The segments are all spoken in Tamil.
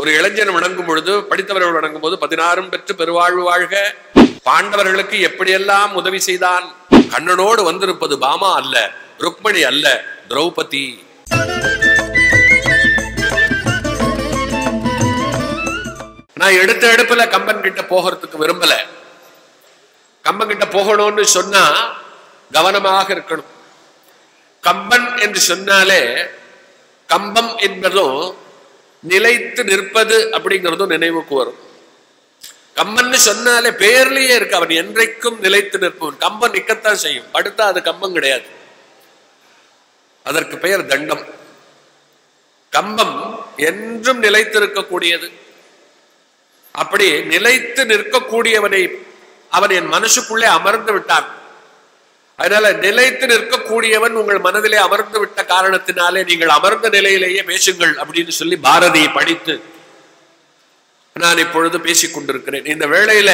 ஒரு இளைஞன் வணங்கும் பொழுது படித்தவர்கள் வணங்கும் போது பதினாறும் பெற்று பெருவாழ்வு வாழ்க பாண்டவர்களுக்கு எப்படியெல்லாம் உதவி செய்தான் கண்ணனோடு வந்திருப்பது பாமா அல்ல ருக்மணி அல்ல திரௌபதி நான் எடுத்த எடுப்புல கம்பன் கிட்ட போகிறதுக்கு விரும்பல கம்பன் கிட்ட போகணும்னு சொன்னா கவனமாக இருக்கணும் கம்பன் என்று சொன்னாலே கம்பம் என்பதும் நிலைத்து நிற்பது அப்படிங்கிறதும் நினைவுக்கு வரும் கம்பன்னு சொன்னாலே பேர்லயே இருக்கு அவன் என்றைக்கும் நிலைத்து நிற்பவன் கம்பன் நிக்கத்தான் செய்யும் படுத்தா அது கம்பம் கிடையாது அதற்கு பெயர் தண்டம் கம்பம் என்றும் நிலைத்திருக்கக்கூடியது அப்படி நிலைத்து நிற்கக்கூடியவனை அவன் என் மனசுக்குள்ளே அமர்ந்து விட்டான் அதனால நிலைத்து நிற்கக்கூடியவன் உங்கள் மனதிலே அமர்ந்து விட்ட காரணத்தினாலே நீங்கள் அமர்ந்த நிலையிலேயே பேசுங்கள் அப்படின்னு சொல்லி பாரதியை படித்து நான் இப்பொழுது பேசிக் கொண்டிருக்கிறேன் இந்த வேளையில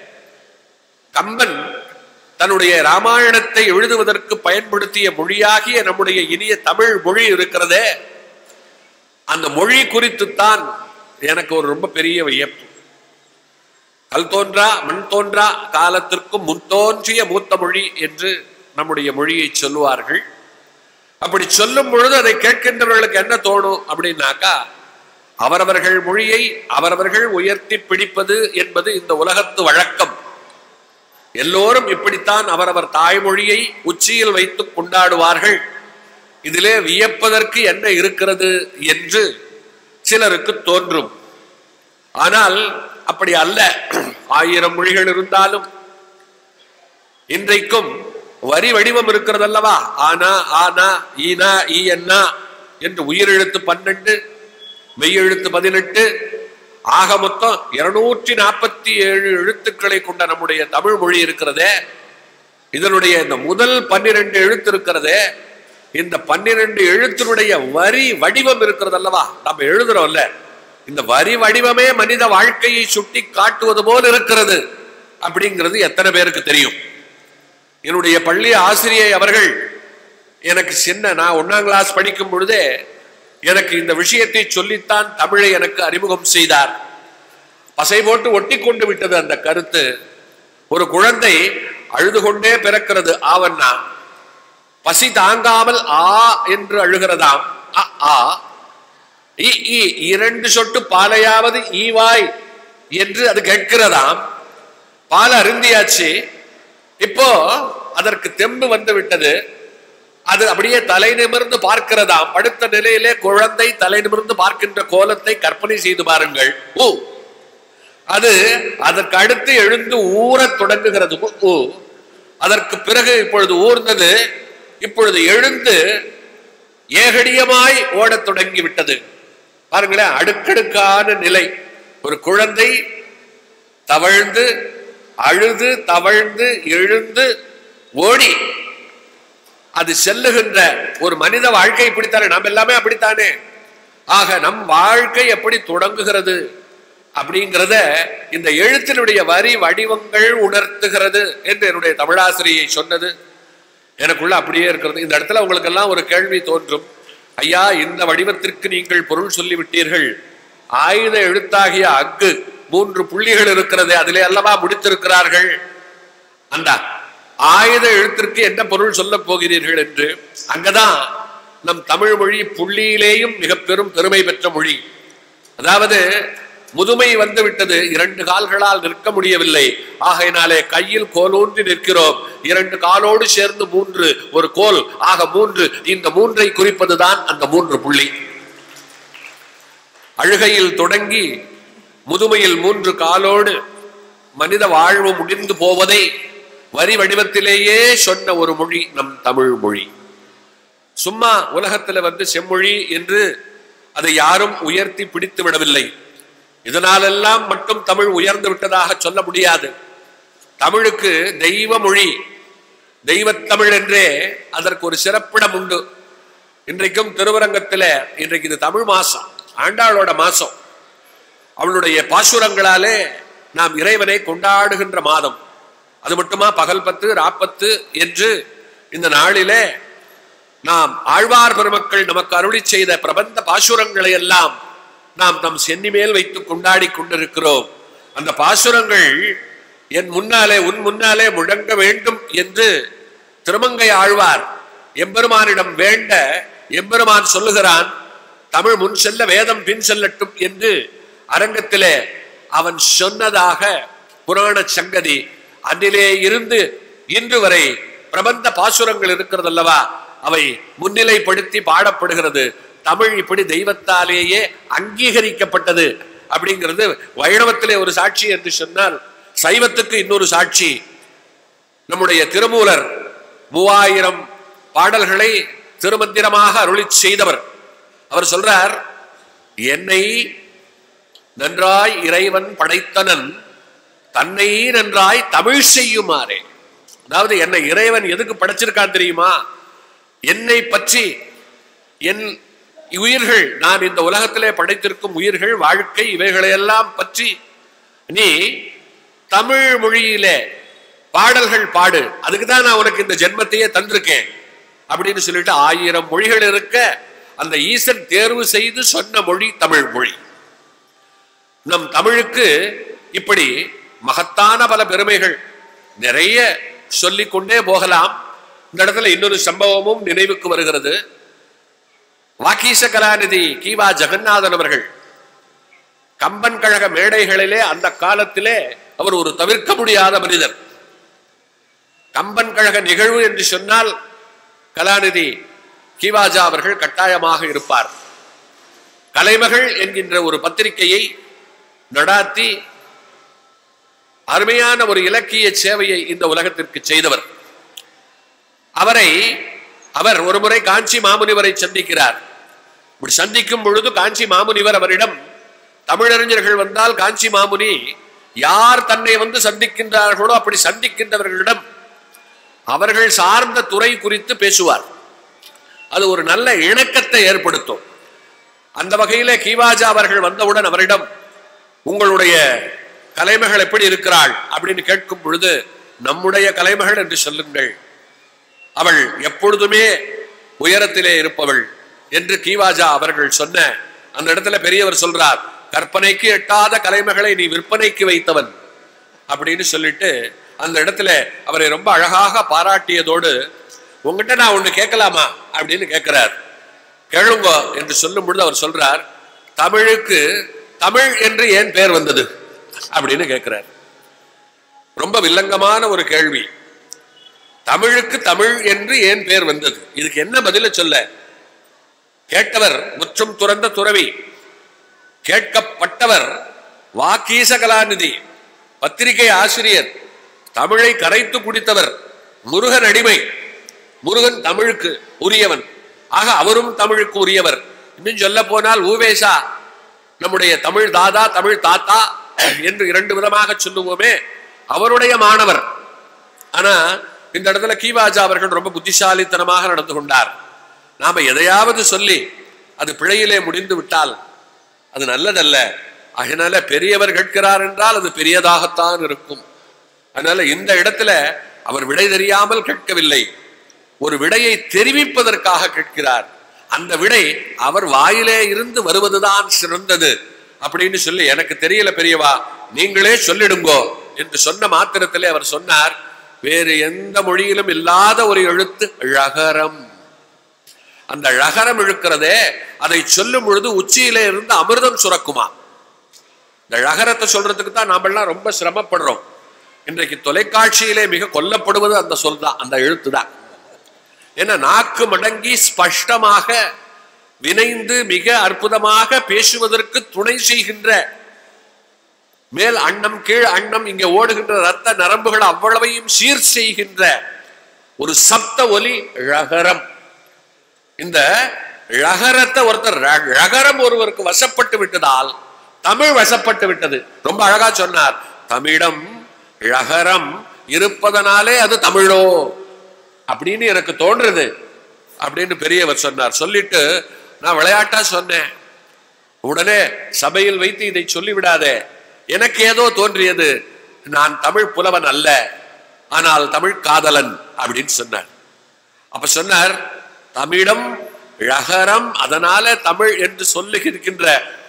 கம்பன் தன்னுடைய ராமாயணத்தை எழுதுவதற்கு பயன்படுத்திய மொழியாகிய நம்முடைய இனிய தமிழ் மொழி இருக்கிறதே அந்த மொழி குறித்துத்தான் எனக்கு ஒரு ரொம்ப பெரிய வியப்பு கல் தோன்றா மண் தோன்றா காலத்திற்கும் முன் தோன்றிய மூத்த மொழி என்று நம்முடைய மொழியை சொல்லுவார்கள் அப்படி சொல்லும் பொழுது அதை கேட்கின்றவர்களுக்கு என்ன தோணும் அப்படின்னாக்கா அவரவர்கள் மொழியை அவரவர்கள் உயர்த்தி பிடிப்பது என்பது இந்த உலகத்து வழக்கம் எல்லோரும் இப்படித்தான் அவரவர் தாய்மொழியை உச்சியில் வைத்து கொண்டாடுவார்கள் இதிலே வியப்பதற்கு என்ன இருக்கிறது என்று சிலருக்கு தோன்றும் ஆனால் அப்படி அல்ல ஆயிரம் மொழிகள் இருந்தாலும் இன்றைக்கும் வரி வடிவம் இருக்கிறது அல்லவா ஆனா ஆனா ஈனா ஈ என்னா என்று உயிரெழுத்து பன்னெண்டு மெய்யெழுத்து பதினெட்டு ஆக மொத்தம் இருநூற்றி நாற்பத்தி ஏழு எழுத்துக்களை கொண்ட நம்முடைய தமிழ் மொழி இருக்கிறதே இதனுடைய இந்த முதல் பன்னிரண்டு எழுத்து இருக்கிறதே இந்த பன்னிரண்டு எழுத்தினுடைய வரி வடிவம் இருக்கிறது அல்லவா நம்ம எழுதுறோம்ல இந்த வரி வடிவமே மனித வாழ்க்கையை சுட்டி காட்டுவது போல் இருக்கிறது அப்படிங்கிறது எத்தனை பேருக்கு தெரியும் என்னுடைய பள்ளி ஆசிரியை அவர்கள் எனக்கு சின்ன நான் ஒன்னாம் கிளாஸ் படிக்கும் பொழுதே எனக்கு இந்த விஷயத்தை சொல்லித்தான் தமிழை எனக்கு அறிமுகம் செய்தார் பசை போட்டு ஒட்டி கொண்டு விட்டது அந்த கருத்து ஒரு குழந்தை அழுது கொண்டே பிறக்கிறது ஆவண்ணா பசி தாங்காமல் ஆ என்று அழுகிறதாம் அ, ஆ இ, ஈ, இரண்டு சொட்டு பாலையாவது ஈவாய் என்று அது கேட்கிறதாம் பால் அருந்தியாச்சு இப்போ அதற்கு தெம்பு வந்து விட்டது அது அப்படியே தலை நிமிர்ந்து பார்க்கிறதாம் படுத்த நிலையிலே குழந்தை தலை நிமிர்ந்து பார்க்கின்ற கோலத்தை கற்பனை செய்து பாருங்கள் ஊ அது அதற்கு அடுத்து எழுந்து ஊறத் தொடங்குகிறது ஊ, ஊ அதற்கு பிறகு இப்பொழுது ஊர்ந்தது இப்பொழுது எழுந்து ஏகடியமாய் ஓடத் தொடங்கி விட்டது பாருங்களேன் அடுக்கடுக்கான நிலை ஒரு குழந்தை தவழ்ந்து அழுது தவழ்ந்து எழுந்து ஓடி அது செல்லுகின்ற ஒரு மனித வாழ்க்கை இப்படித்தானே நாம் எல்லாமே அப்படித்தானே ஆக நம் வாழ்க்கை எப்படி தொடங்குகிறது அப்படிங்கிறத இந்த எழுத்தினுடைய வரி வடிவங்கள் உணர்த்துகிறது என்று என்னுடைய தமிழாசிரியை சொன்னது எனக்குள்ள அப்படியே இருக்கிறது இந்த இடத்துல உங்களுக்கு எல்லாம் ஒரு கேள்வி தோன்றும் ஐயா இந்த வடிவத்திற்கு நீங்கள் பொருள் சொல்லிவிட்டீர்கள் ஆயுத எழுத்தாகிய அக்கு மூன்று புள்ளிகள் இருக்கிறது அதிலே அல்லவா முடித்திருக்கிறார்கள் அந்த ஆயுத எழுத்திற்கு என்ன பொருள் சொல்ல போகிறீர்கள் என்று அங்கதான் நம் தமிழ் மொழி புள்ளியிலேயும் மிக பெரும் பெருமை பெற்ற மொழி அதாவது முதுமை வந்து விட்டது இரண்டு கால்களால் நிற்க முடியவில்லை ஆகையினாலே கையில் கோலூன்றி நிற்கிறோம் இரண்டு காலோடு சேர்ந்து மூன்று ஒரு கோல் ஆக மூன்று இந்த மூன்றை குறிப்பதுதான் அந்த மூன்று புள்ளி அழுகையில் தொடங்கி முதுமையில் மூன்று காலோடு மனித வாழ்வு முடிந்து போவதை வரி வடிவத்திலேயே சொன்ன ஒரு மொழி நம் தமிழ் மொழி சும்மா உலகத்துல வந்து செம்மொழி என்று அதை யாரும் உயர்த்தி பிடித்து விடவில்லை இதனாலெல்லாம் மட்டும் தமிழ் உயர்ந்து விட்டதாக சொல்ல முடியாது தமிழுக்கு தெய்வ மொழி தெய்வத்தமிழ் என்றே அதற்கு ஒரு சிறப்பிடம் உண்டு இன்றைக்கும் திருவரங்கத்துல இன்றைக்கு இது தமிழ் மாசம் ஆண்டாளோட மாசம் அவளுடைய பாசுரங்களாலே நாம் இறைவனை கொண்டாடுகின்ற மாதம் அது மட்டுமா பகல் பத்து ராப்பத்து என்று இந்த நாளிலே நாம் ஆழ்வார் பெருமக்கள் நமக்கு அருளி செய்த பிரபந்த பாசுரங்களை எல்லாம் நாம் நம் சென்னி மேல் வைத்து கொண்டாடி கொண்டிருக்கிறோம் அந்த பாசுரங்கள் என் முன்னாலே உன் முன்னாலே முழங்க வேண்டும் என்று திருமங்கை ஆழ்வார் எம்பெருமானிடம் வேண்ட எம்பெருமான் சொல்லுகிறான் தமிழ் முன் செல்ல வேதம் பின் செல்லட்டும் என்று அரங்கத்திலே அவன் சொன்னதாக புராண சங்கதி அன்னிலே இருந்து இன்று வரை பிரபந்த பாசுரங்கள் இருக்கிறது அல்லவா அவை முன்னிலைப்படுத்தி பாடப்படுகிறது தமிழ் இப்படி தெய்வத்தாலேயே அங்கீகரிக்கப்பட்டது அப்படிங்கிறது வைணவத்திலே ஒரு சாட்சி என்று சொன்னால் சைவத்துக்கு இன்னொரு சாட்சி நம்முடைய திருமூலர் மூவாயிரம் பாடல்களை திருமந்திரமாக அருளி செய்தவர் அவர் சொல்றார் என்னை நன்றாய் இறைவன் படைத்தனன் தன்னை நன்றாய் தமிழ் செய்யுமாறே அதாவது என்னை இறைவன் எதுக்கு படைச்சிருக்கான் தெரியுமா என்னை பற்றி என் உயிர்கள் நான் இந்த உலகத்திலே படைத்திருக்கும் உயிர்கள் வாழ்க்கை இவைகளையெல்லாம் பற்றி நீ தமிழ் மொழியிலே பாடல்கள் பாடு அதுக்கு தான் நான் உனக்கு இந்த ஜென்மத்தையே தந்திருக்கேன் அப்படின்னு சொல்லிட்டு ஆயிரம் மொழிகள் இருக்க அந்த ஈசன் தேர்வு செய்து சொன்ன மொழி தமிழ் மொழி நம் தமிழுக்கு இப்படி மகத்தான பல பெருமைகள் நிறைய சொல்லிக்கொண்டே போகலாம் இந்த இடத்துல இன்னொரு சம்பவமும் நினைவுக்கு வருகிறது வாக்கீச கலாநிதி கீவா ஜெகநாதன் அவர்கள் கம்பன் கழக மேடைகளிலே அந்த காலத்திலே அவர் ஒரு தவிர்க்க முடியாத மனிதர் கம்பன் கழக நிகழ்வு என்று சொன்னால் கலாநிதி கீவாஜா அவர்கள் கட்டாயமாக இருப்பார் கலைமகள் என்கின்ற ஒரு பத்திரிகையை நடாத்தி அருமையான ஒரு இலக்கிய சேவையை இந்த உலகத்திற்கு செய்தவர் அவரை அவர் ஒருமுறை காஞ்சி மாமுனிவரை சந்திக்கிறார் இப்படி சந்திக்கும் பொழுது காஞ்சி மாமுனிவர் அவரிடம் தமிழறிஞர்கள் வந்தால் காஞ்சி மாமுனி யார் தன்னை வந்து சந்திக்கின்றார்களோ அப்படி சந்திக்கின்றவர்களிடம் அவர்கள் சார்ந்த துறை குறித்து பேசுவார் அது ஒரு நல்ல இணக்கத்தை ஏற்படுத்தும் அந்த வகையிலே கீவாஜா அவர்கள் வந்தவுடன் அவரிடம் உங்களுடைய கலைமகள் எப்படி இருக்கிறாள் அப்படின்னு கேட்கும் பொழுது நம்முடைய கலைமகள் என்று சொல்லுங்கள் அவள் எப்பொழுதுமே உயரத்திலே இருப்பவள் என்று கீவாஜா அவர்கள் சொன்ன அந்த இடத்துல பெரியவர் சொல்றார் கற்பனைக்கு எட்டாத கலைமகளை நீ விற்பனைக்கு வைத்தவன் அப்படின்னு சொல்லிட்டு அந்த இடத்துல அவரை ரொம்ப அழகாக பாராட்டியதோடு உங்ககிட்ட நான் ஒண்ணு கேட்கலாமா அப்படின்னு கேட்கிறார் கேளுங்க என்று சொல்லும் பொழுது அவர் சொல்றார் தமிழுக்கு தமிழ் என்று ஏன் பெயர் வந்தது அப்படின்னு கேட்கிறார் ரொம்ப வில்லங்கமான ஒரு கேள்வி தமிழுக்கு தமிழ் என்று ஏன் பெயர் வந்தது இதுக்கு என்ன பதில சொல்ல கேட்டவர் முற்றும் துறந்த துறவி கேட்கப்பட்டவர் வாக்கீச கலாநிதி பத்திரிகை ஆசிரியர் தமிழை கரைத்து குடித்தவர் முருகன் அடிமை முருகன் தமிழுக்கு உரியவன் ஆக அவரும் தமிழுக்கு உரியவர் இன்னும் சொல்ல போனால் ஊவேசா நம்முடைய தமிழ் தாதா தமிழ் தாத்தா என்று இரண்டு விதமாக சொல்லுவோமே அவருடைய மாணவர் ஆனா இந்த இடத்துல கீவாஜா அவர்கள் ரொம்ப புத்திசாலித்தனமாக நடந்து கொண்டார் நாம எதையாவது சொல்லி அது பிழையிலே முடிந்து விட்டால் அது நல்லதல்ல அதனால பெரியவர் கேட்கிறார் என்றால் அது பெரியதாகத்தான் இருக்கும் அதனால இந்த இடத்துல அவர் விடை தெரியாமல் கேட்கவில்லை ஒரு விடையை தெரிவிப்பதற்காக கேட்கிறார் அந்த விடை அவர் வாயிலே இருந்து வருவதுதான் சிறந்தது அப்படின்னு சொல்லி எனக்கு தெரியல பெரியவா நீங்களே சொல்லிடுங்கோ என்று சொன்ன மாத்திரத்திலே அவர் சொன்னார் வேறு எந்த மொழியிலும் இல்லாத ஒரு எழுத்து ழகரம் அந்த ழகரம் இழுக்கிறதே அதை சொல்லும் பொழுது உச்சியிலே இருந்து அமிர்தம் சுரக்குமா இந்த ழகரத்தை சொல்றதுக்கு தான் நாமெல்லாம் ரொம்ப சிரமப்படுறோம் இன்றைக்கு தொலைக்காட்சியிலே மிக கொல்லப்படுவது அந்த சொல் தான் அந்த எழுத்து தான் ஏன்னா நாக்கு மடங்கி ஸ்பஷ்டமாக வினைந்து மிக அற்புதமாக பேசுவதற்கு துணை செய்கின்ற மேல் அன்னம் கீழ் அன்னம் இங்கே ஓடுகின்ற ரத்த நரம்புகள் அவ்வளவையும் சீர் செய்கின்ற ஒரு சப்த ஒலி ழகரம் இந்த ழகரத்தை ஒருத்தர் ழ- ழகரம் ஒருவருக்கு வசப்பட்டு விட்டதால் தமிழ் வசப்பட்டு விட்டது ரொம்ப அழகா சொன்னார் தமிழம் ழகரம் இருப்பதனாலே அது தமிழோ அப்படின்னு எனக்கு தோன்றுது அப்படின்னு பெரியவர் சொன்னார் சொல்லிட்டு நான் விளையாட்டா சொன்னேன் உடனே சபையில் வைத்து இதை சொல்லிவிடாதே எனக்கு ஏதோ தோன்றியது நான் தமிழ் புலவன் அல்ல ஆனால் தமிழ் காதலன் அப்படின்னு சொன்னார் அப்ப சொன்னார் தமிழம் ழகரம் அதனால தமிழ் என்று சொல்லுகின்ற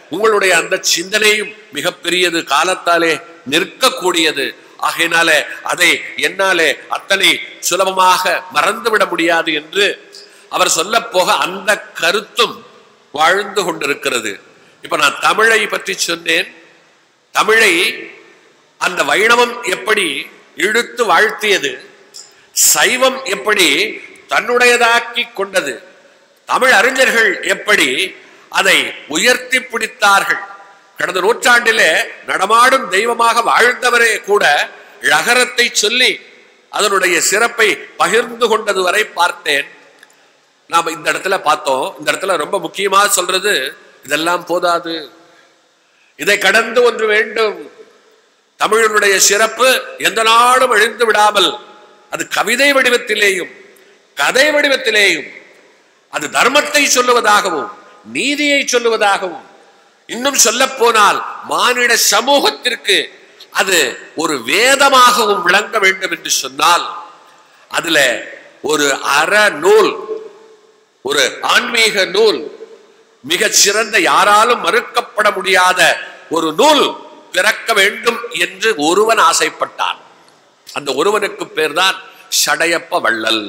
உங்களுடைய அந்த சிந்தனையும் மிகப்பெரியது காலத்தாலே நிற்கக்கூடியது ஆகையினாலே அதை என்னாலே அத்தனை சுலபமாக மறந்துவிட முடியாது என்று அவர் சொல்ல போக அந்த கருத்தும் வாழ்ந்து கொண்டிருக்கிறது இப்ப நான் தமிழை பற்றி சொன்னேன் தமிழை அந்த வைணவம் எப்படி இழுத்து வாழ்த்தியது சைவம் எப்படி தன்னுடையதாக்கி கொண்டது தமிழ் அறிஞர்கள் எப்படி அதை உயர்த்தி பிடித்தார்கள் கடந்த நூற்றாண்டிலே நடமாடும் தெய்வமாக வாழ்ந்தவரே கூட ழகரத்தை சொல்லி அதனுடைய சிறப்பை பகிர்ந்து கொண்டது வரை பார்த்தேன் நாம இந்த இடத்துல பார்த்தோம் இந்த இடத்துல ரொம்ப முக்கியமா சொல்றது இதெல்லாம் போதாது இதை கடந்து ஒன்று வேண்டும் தமிழனுடைய சிறப்பு எந்த நாடும் அழிந்து விடாமல் அது கவிதை வடிவத்திலேயும் கதை வடிவத்திலேயும் அது தர்மத்தை சொல்லுவதாகவும் நீதியை சொல்லுவதாகவும் இன்னும் சொல்ல போனால் மானிட சமூகத்திற்கு அது ஒரு வேதமாகவும் விளங்க வேண்டும் என்று சொன்னால் அதுல ஒரு அற நூல் ஒரு ஆன்மீக நூல் மிகச் சிறந்த யாராலும் மறுக்கப்பட முடியாத ஒரு நூல் பிறக்க வேண்டும் என்று ஒருவன் ஆசைப்பட்டான் அந்த ஒருவனுக்கு பேர்தான் சடையப்ப வள்ளல்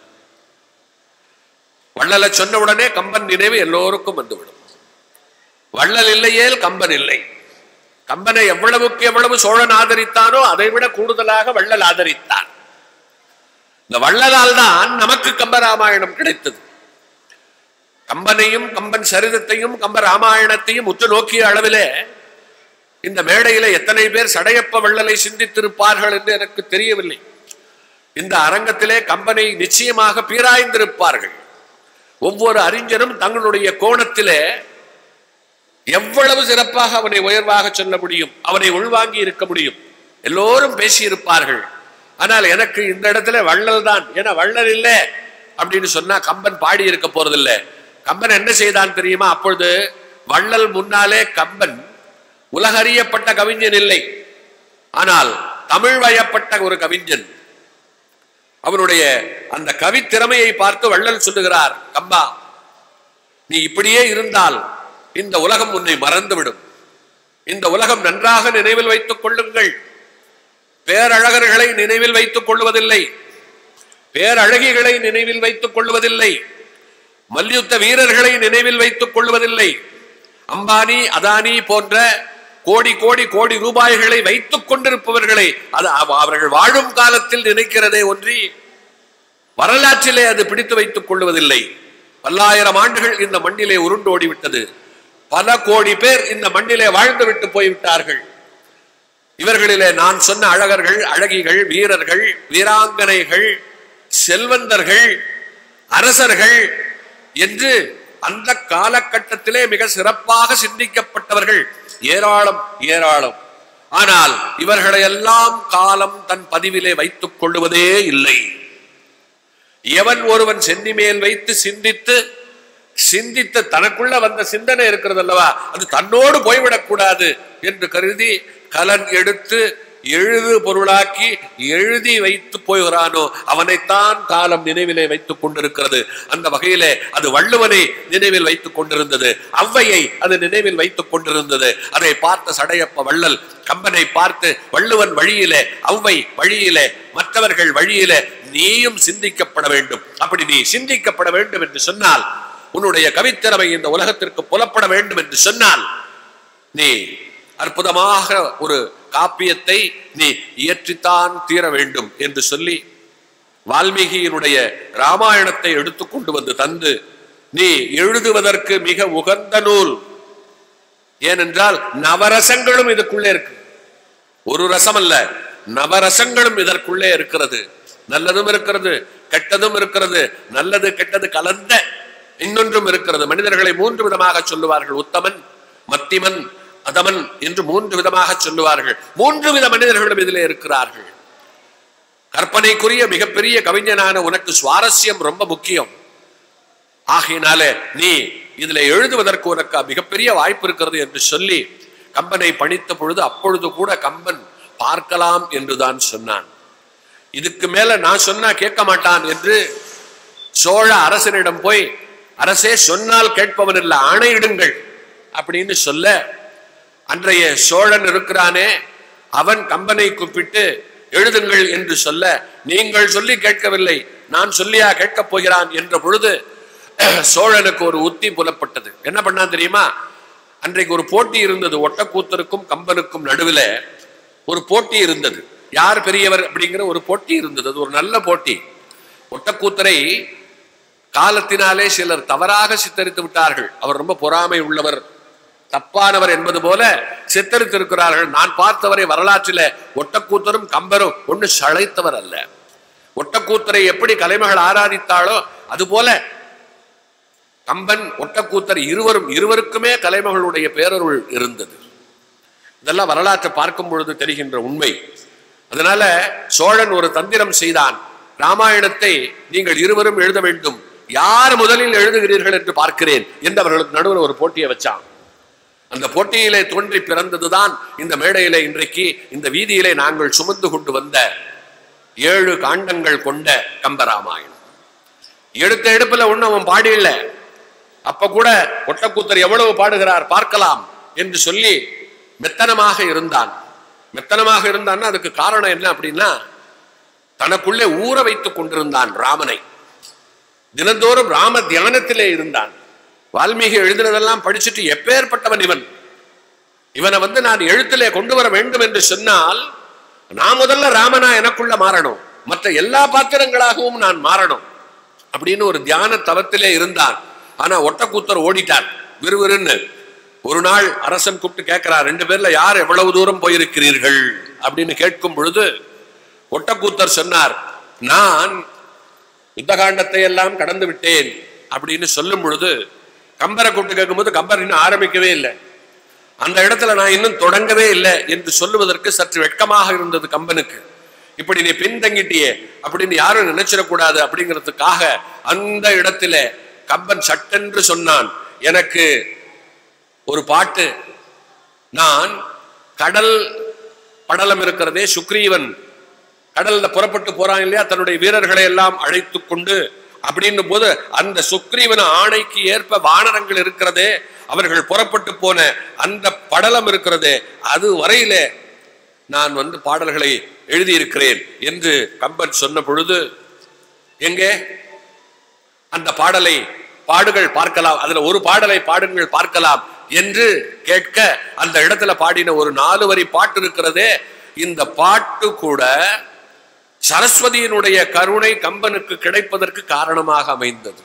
வள்ளலை சொன்ன உடனே கம்பன் நினைவு எல்லோருக்கும் வந்துவிடும் வள்ளல் இல்லையேல் கம்பன் இல்லை கம்பனை எவ்வளவுக்கு எவ்வளவு சோழன் ஆதரித்தானோ அதை விட கூடுதலாக வள்ளல் ஆதரித்தான் இந்த வள்ளலால் தான் நமக்கு கம்பராமாயணம் கிடைத்தது கம்பனையும் கம்பன் சரிதத்தையும் கம்ப ராமாயணத்தையும் உற்று நோக்கிய அளவிலே இந்த மேடையில எத்தனை பேர் சடையப்ப வள்ளலை சிந்தித்திருப்பார்கள் என்று எனக்கு தெரியவில்லை இந்த அரங்கத்திலே கம்பனை நிச்சயமாக பீராய்ந்திருப்பார்கள் ஒவ்வொரு அறிஞரும் தங்களுடைய கோணத்திலே எவ்வளவு சிறப்பாக அவனை உயர்வாக சொல்ல முடியும் அவனை உள்வாங்கி இருக்க முடியும் எல்லோரும் பேசியிருப்பார்கள் ஆனால் எனக்கு இந்த இடத்துல வள்ளல் தான் ஏன்னா வள்ளல் இல்லை அப்படின்னு சொன்னா கம்பன் பாடி இருக்க போறதில்லை கம்பன் என்ன செய்தான் தெரியுமா அப்பொழுது வள்ளல் முன்னாலே கம்பன் உலகறியப்பட்ட கவிஞன் இல்லை ஆனால் தமிழ் வயப்பட்ட ஒரு கவிஞன் அவனுடைய அந்த கவி திறமையை பார்த்து வள்ளல் சொல்லுகிறார் கம்பா நீ இப்படியே இருந்தால் இந்த உலகம் உன்னை மறந்துவிடும் இந்த உலகம் நன்றாக நினைவில் வைத்துக் கொள்ளுங்கள் பேரழகர்களை நினைவில் வைத்துக் கொள்வதில்லை பேரழகிகளை நினைவில் வைத்துக் கொள்வதில்லை மல்யுத்த வீரர்களை நினைவில் வைத்துக் கொள்வதில்லை அம்பானி அதானி போன்ற கோடி கோடி கோடி ரூபாய்களை வைத்துக் கொண்டிருப்பவர்களை அது அவ- அவர்கள் வாழும் காலத்தில் நினைக்கிறதே ஒன்றி வரலாற்றிலே அது பிடித்து வைத்துக் கொள்வதில்லை பல்லாயிரம் ஆண்டுகள் இந்த மண்ணிலே உருண்டோடி விட்டது பல கோடி பேர் இந்த மண்ணிலே வாழ்ந்து விட்டு போய்விட்டார்கள் இவர்களிலே நான் சொன்ன அழகர்கள் அழகிகள் வீரர்கள் வீராங்கனைகள் செல்வந்தர்கள் அரசர்கள் என்று அந்த காலகட்டத்திலே மிக சிறப்பாக சிந்திக்கப்பட்டவர்கள் ஏராளம் ஏராளம் ஆனால் இவர்களை எல்லாம் காலம் தன் பதிவிலே வைத்துக் கொள்வதே இல்லை எவன் ஒருவன் சென்னி மேல் வைத்து சிந்தித்து சிந்தித்து தனக்குள்ள வந்த சிந்தனை இருக்கிறது அல்லவா அது தன்னோடு போய்விடக் கூடாது என்று கருதி கலன் எடுத்து எழுது பொருளாக்கி எழுதி வைத்து போகிறானோ அவனைத்தான் காலம் நினைவிலே வைத்துக் கொண்டிருக்கிறது அந்த வகையிலே அது வள்ளுவனை நினைவில் வைத்துக் கொண்டிருந்தது ஔவையை அது நினைவில் வைத்துக் கொண்டிருந்தது அதை பார்த்த சடையப்ப வள்ளல் கம்பனை பார்த்து வள்ளுவன் வழியிலே ஔவை வழியிலே மற்றவர்கள் வழியிலே நீயும் சிந்திக்கப்பட வேண்டும் அப்படி நீ சிந்திக்கப்பட வேண்டும் என்று சொன்னால் உன்னுடைய கவித்திறமை இந்த உலகத்திற்கு புலப்பட வேண்டும் என்று சொன்னால் நீ அற்புதமாக ஒரு காப்பியத்தை நீ இயற்றித்தான் தீர வேண்டும் என்று சொல்லி வால்மீகியினுடைய ராமாயணத்தை எடுத்துக்கொண்டு வந்து தந்து நீ எழுதுவதற்கு மிக உகந்த நூல் ஏனென்றால் நவரசங்களும் இதுக்குள்ளே இருக்கு ஒரு ரசம் அல்ல நவரசங்களும் இதற்குள்ளே இருக்கிறது நல்லதும் இருக்கிறது கெட்டதும் இருக்கிறது நல்லது கெட்டது கலந்த இன்னொன்றும் இருக்கிறது மனிதர்களை மூன்று விதமாக சொல்லுவார்கள் உத்தமன் மத்திமன் அதமன் என்று மூன்று விதமாக சொல்லுவார்கள் மூன்று வித மனிதர்களும் இதிலே இருக்கிறார்கள் கற்பனைக்குரிய மிகப்பெரிய கவிஞனான உனக்கு சுவாரஸ்யம் ரொம்ப முக்கியம் ஆகையினால நீ இதுல எழுதுவதற்கு உனக்கு மிகப்பெரிய வாய்ப்பு இருக்கிறது என்று சொல்லி கம்பனை பணித்த பொழுது அப்பொழுது கூட கம்பன் பார்க்கலாம் என்றுதான் சொன்னான் இதுக்கு மேல நான் சொன்னா கேட்க மாட்டான் என்று சோழ அரசனிடம் போய் அரசே சொன்னால் கேட்பவன் இல்ல ஆணையிடுங்கள் அப்படின்னு சொல்ல அன்றைய சோழன் இருக்கிறானே அவன் கம்பனை கூப்பிட்டு எழுதுங்கள் என்று சொல்ல நீங்கள் சொல்லி கேட்கவில்லை நான் சொல்லியா கேட்கப் போகிறான் என்ற பொழுது சோழனுக்கு ஒரு உத்தி புலப்பட்டது என்ன பண்ணா தெரியுமா அன்றைக்கு ஒரு போட்டி இருந்தது ஒட்டக்கூத்தருக்கும் கம்பனுக்கும் நடுவில் ஒரு போட்டி இருந்தது யார் பெரியவர் அப்படிங்கிற ஒரு போட்டி இருந்தது அது ஒரு நல்ல போட்டி ஒட்டக்கூத்தரை காலத்தினாலே சிலர் தவறாக சித்தரித்து விட்டார்கள் அவர் ரொம்ப பொறாமை உள்ளவர் தப்பானவர் என்பது போல சித்தரித்திருக்கிறார்கள் நான் பார்த்தவரை வரலாற்றில ஒட்டக்கூத்தரும் கம்பரும் ஒன்று சளைத்தவர் அல்ல ஒட்டக்கூத்தரை எப்படி கலைமகள் ஆராதித்தாளோ அதுபோல கம்பன் ஒட்டக்கூத்தர் இருவரும் இருவருக்குமே கலைமகளுடைய பேரருள் இருந்தது இதெல்லாம் வரலாற்றை பார்க்கும் பொழுது தெரிகின்ற உண்மை அதனால சோழன் ஒரு தந்திரம் செய்தான் ராமாயணத்தை நீங்கள் இருவரும் எழுத வேண்டும் யார் முதலில் எழுதுகிறீர்கள் என்று பார்க்கிறேன் என்று அவர்களுக்கு நடுவில் ஒரு போட்டியை வச்சான் அந்த போட்டியிலே தோன்றி பிறந்ததுதான் இந்த மேடையிலே இன்றைக்கு இந்த வீதியிலே நாங்கள் சுமந்து கொண்டு வந்த ஏழு காண்டங்கள் கொண்ட கம்பராமாயணம் எடுத்த எடுப்புல ஒண்ணு அவன் பாடியில்ல அப்ப கூட ஒட்டக்கூத்தர் எவ்வளவு பாடுகிறார் பார்க்கலாம் என்று சொல்லி மெத்தனமாக இருந்தான் மெத்தனமாக இருந்தான்னா அதுக்கு காரணம் என்ன அப்படின்னா தனக்குள்ளே ஊற வைத்துக் கொண்டிருந்தான் ராமனை தினந்தோறும் ராம தியானத்திலே இருந்தான் வால்மீகி எழுதினதெல்லாம் படிச்சுட்டு எப்பேற்பட்டவன் இவன் இவனை வந்து நான் எழுத்திலே கொண்டு வர வேண்டும் என்று சொன்னால் நான் முதல்ல ராமனா எனக்குள்ள மாறணும் மற்ற எல்லா பாத்திரங்களாகவும் நான் மாறணும் அப்படின்னு ஒரு தியான தவத்திலே இருந்தான் ஆனா ஒட்டக்கூத்தர் ஓடிட்டார் விறுவிறுன்னு ஒரு நாள் அரசன் கூப்பிட்டு கேட்கிறார் ரெண்டு பேர்ல யார் எவ்வளவு தூரம் போயிருக்கிறீர்கள் அப்படின்னு கேட்கும் பொழுது ஒட்டக்கூத்தர் சொன்னார் நான் யுத்தகாண்டத்தை எல்லாம் கடந்து விட்டேன் அப்படின்னு சொல்லும் பொழுது கம்பரை கூப்பிட்டு கேட்கும்போது கம்பர் இன்னும் ஆரம்பிக்கவே இல்லை அந்த இடத்துல நான் இன்னும் தொடங்கவே இல்லை என்று சொல்லுவதற்கு சற்று வெட்கமாக இருந்தது கம்பனுக்கு இப்படி நீ பின்தங்கிட்டியே அப்படின்னு யாரும் நினைச்சிடக்கூடாது அப்படிங்கிறதுக்காக அந்த இடத்துல கம்பன் சட்டென்று சொன்னான் எனக்கு ஒரு பாட்டு நான் கடல் படலம் இருக்கிறதே சுக்ரீவன் கடல்ல புறப்பட்டு போறான் இல்லையா தன்னுடைய வீரர்களை எல்லாம் அழைத்து கொண்டு அப்படின்னு போது அந்த சுக்ரீவன ஆணைக்கு ஏற்ப வானரங்கள் இருக்கிறதே அவர்கள் புறப்பட்டு போன அந்த படலம் இருக்கிறதே அது வரையிலே நான் வந்து பாடல்களை எழுதியிருக்கிறேன் என்று கம்பன் சொன்ன பொழுது எங்கே அந்த பாடலை பாடுகள் பார்க்கலாம் அதுல ஒரு பாடலை பாடுங்கள் பார்க்கலாம் என்று கேட்க அந்த இடத்துல பாடின ஒரு நாலு வரி பாட்டு இருக்கிறதே இந்த பாட்டு கூட சரஸ்வதியினுடைய கருணை கம்பனுக்கு கிடைப்பதற்கு காரணமாக அமைந்தது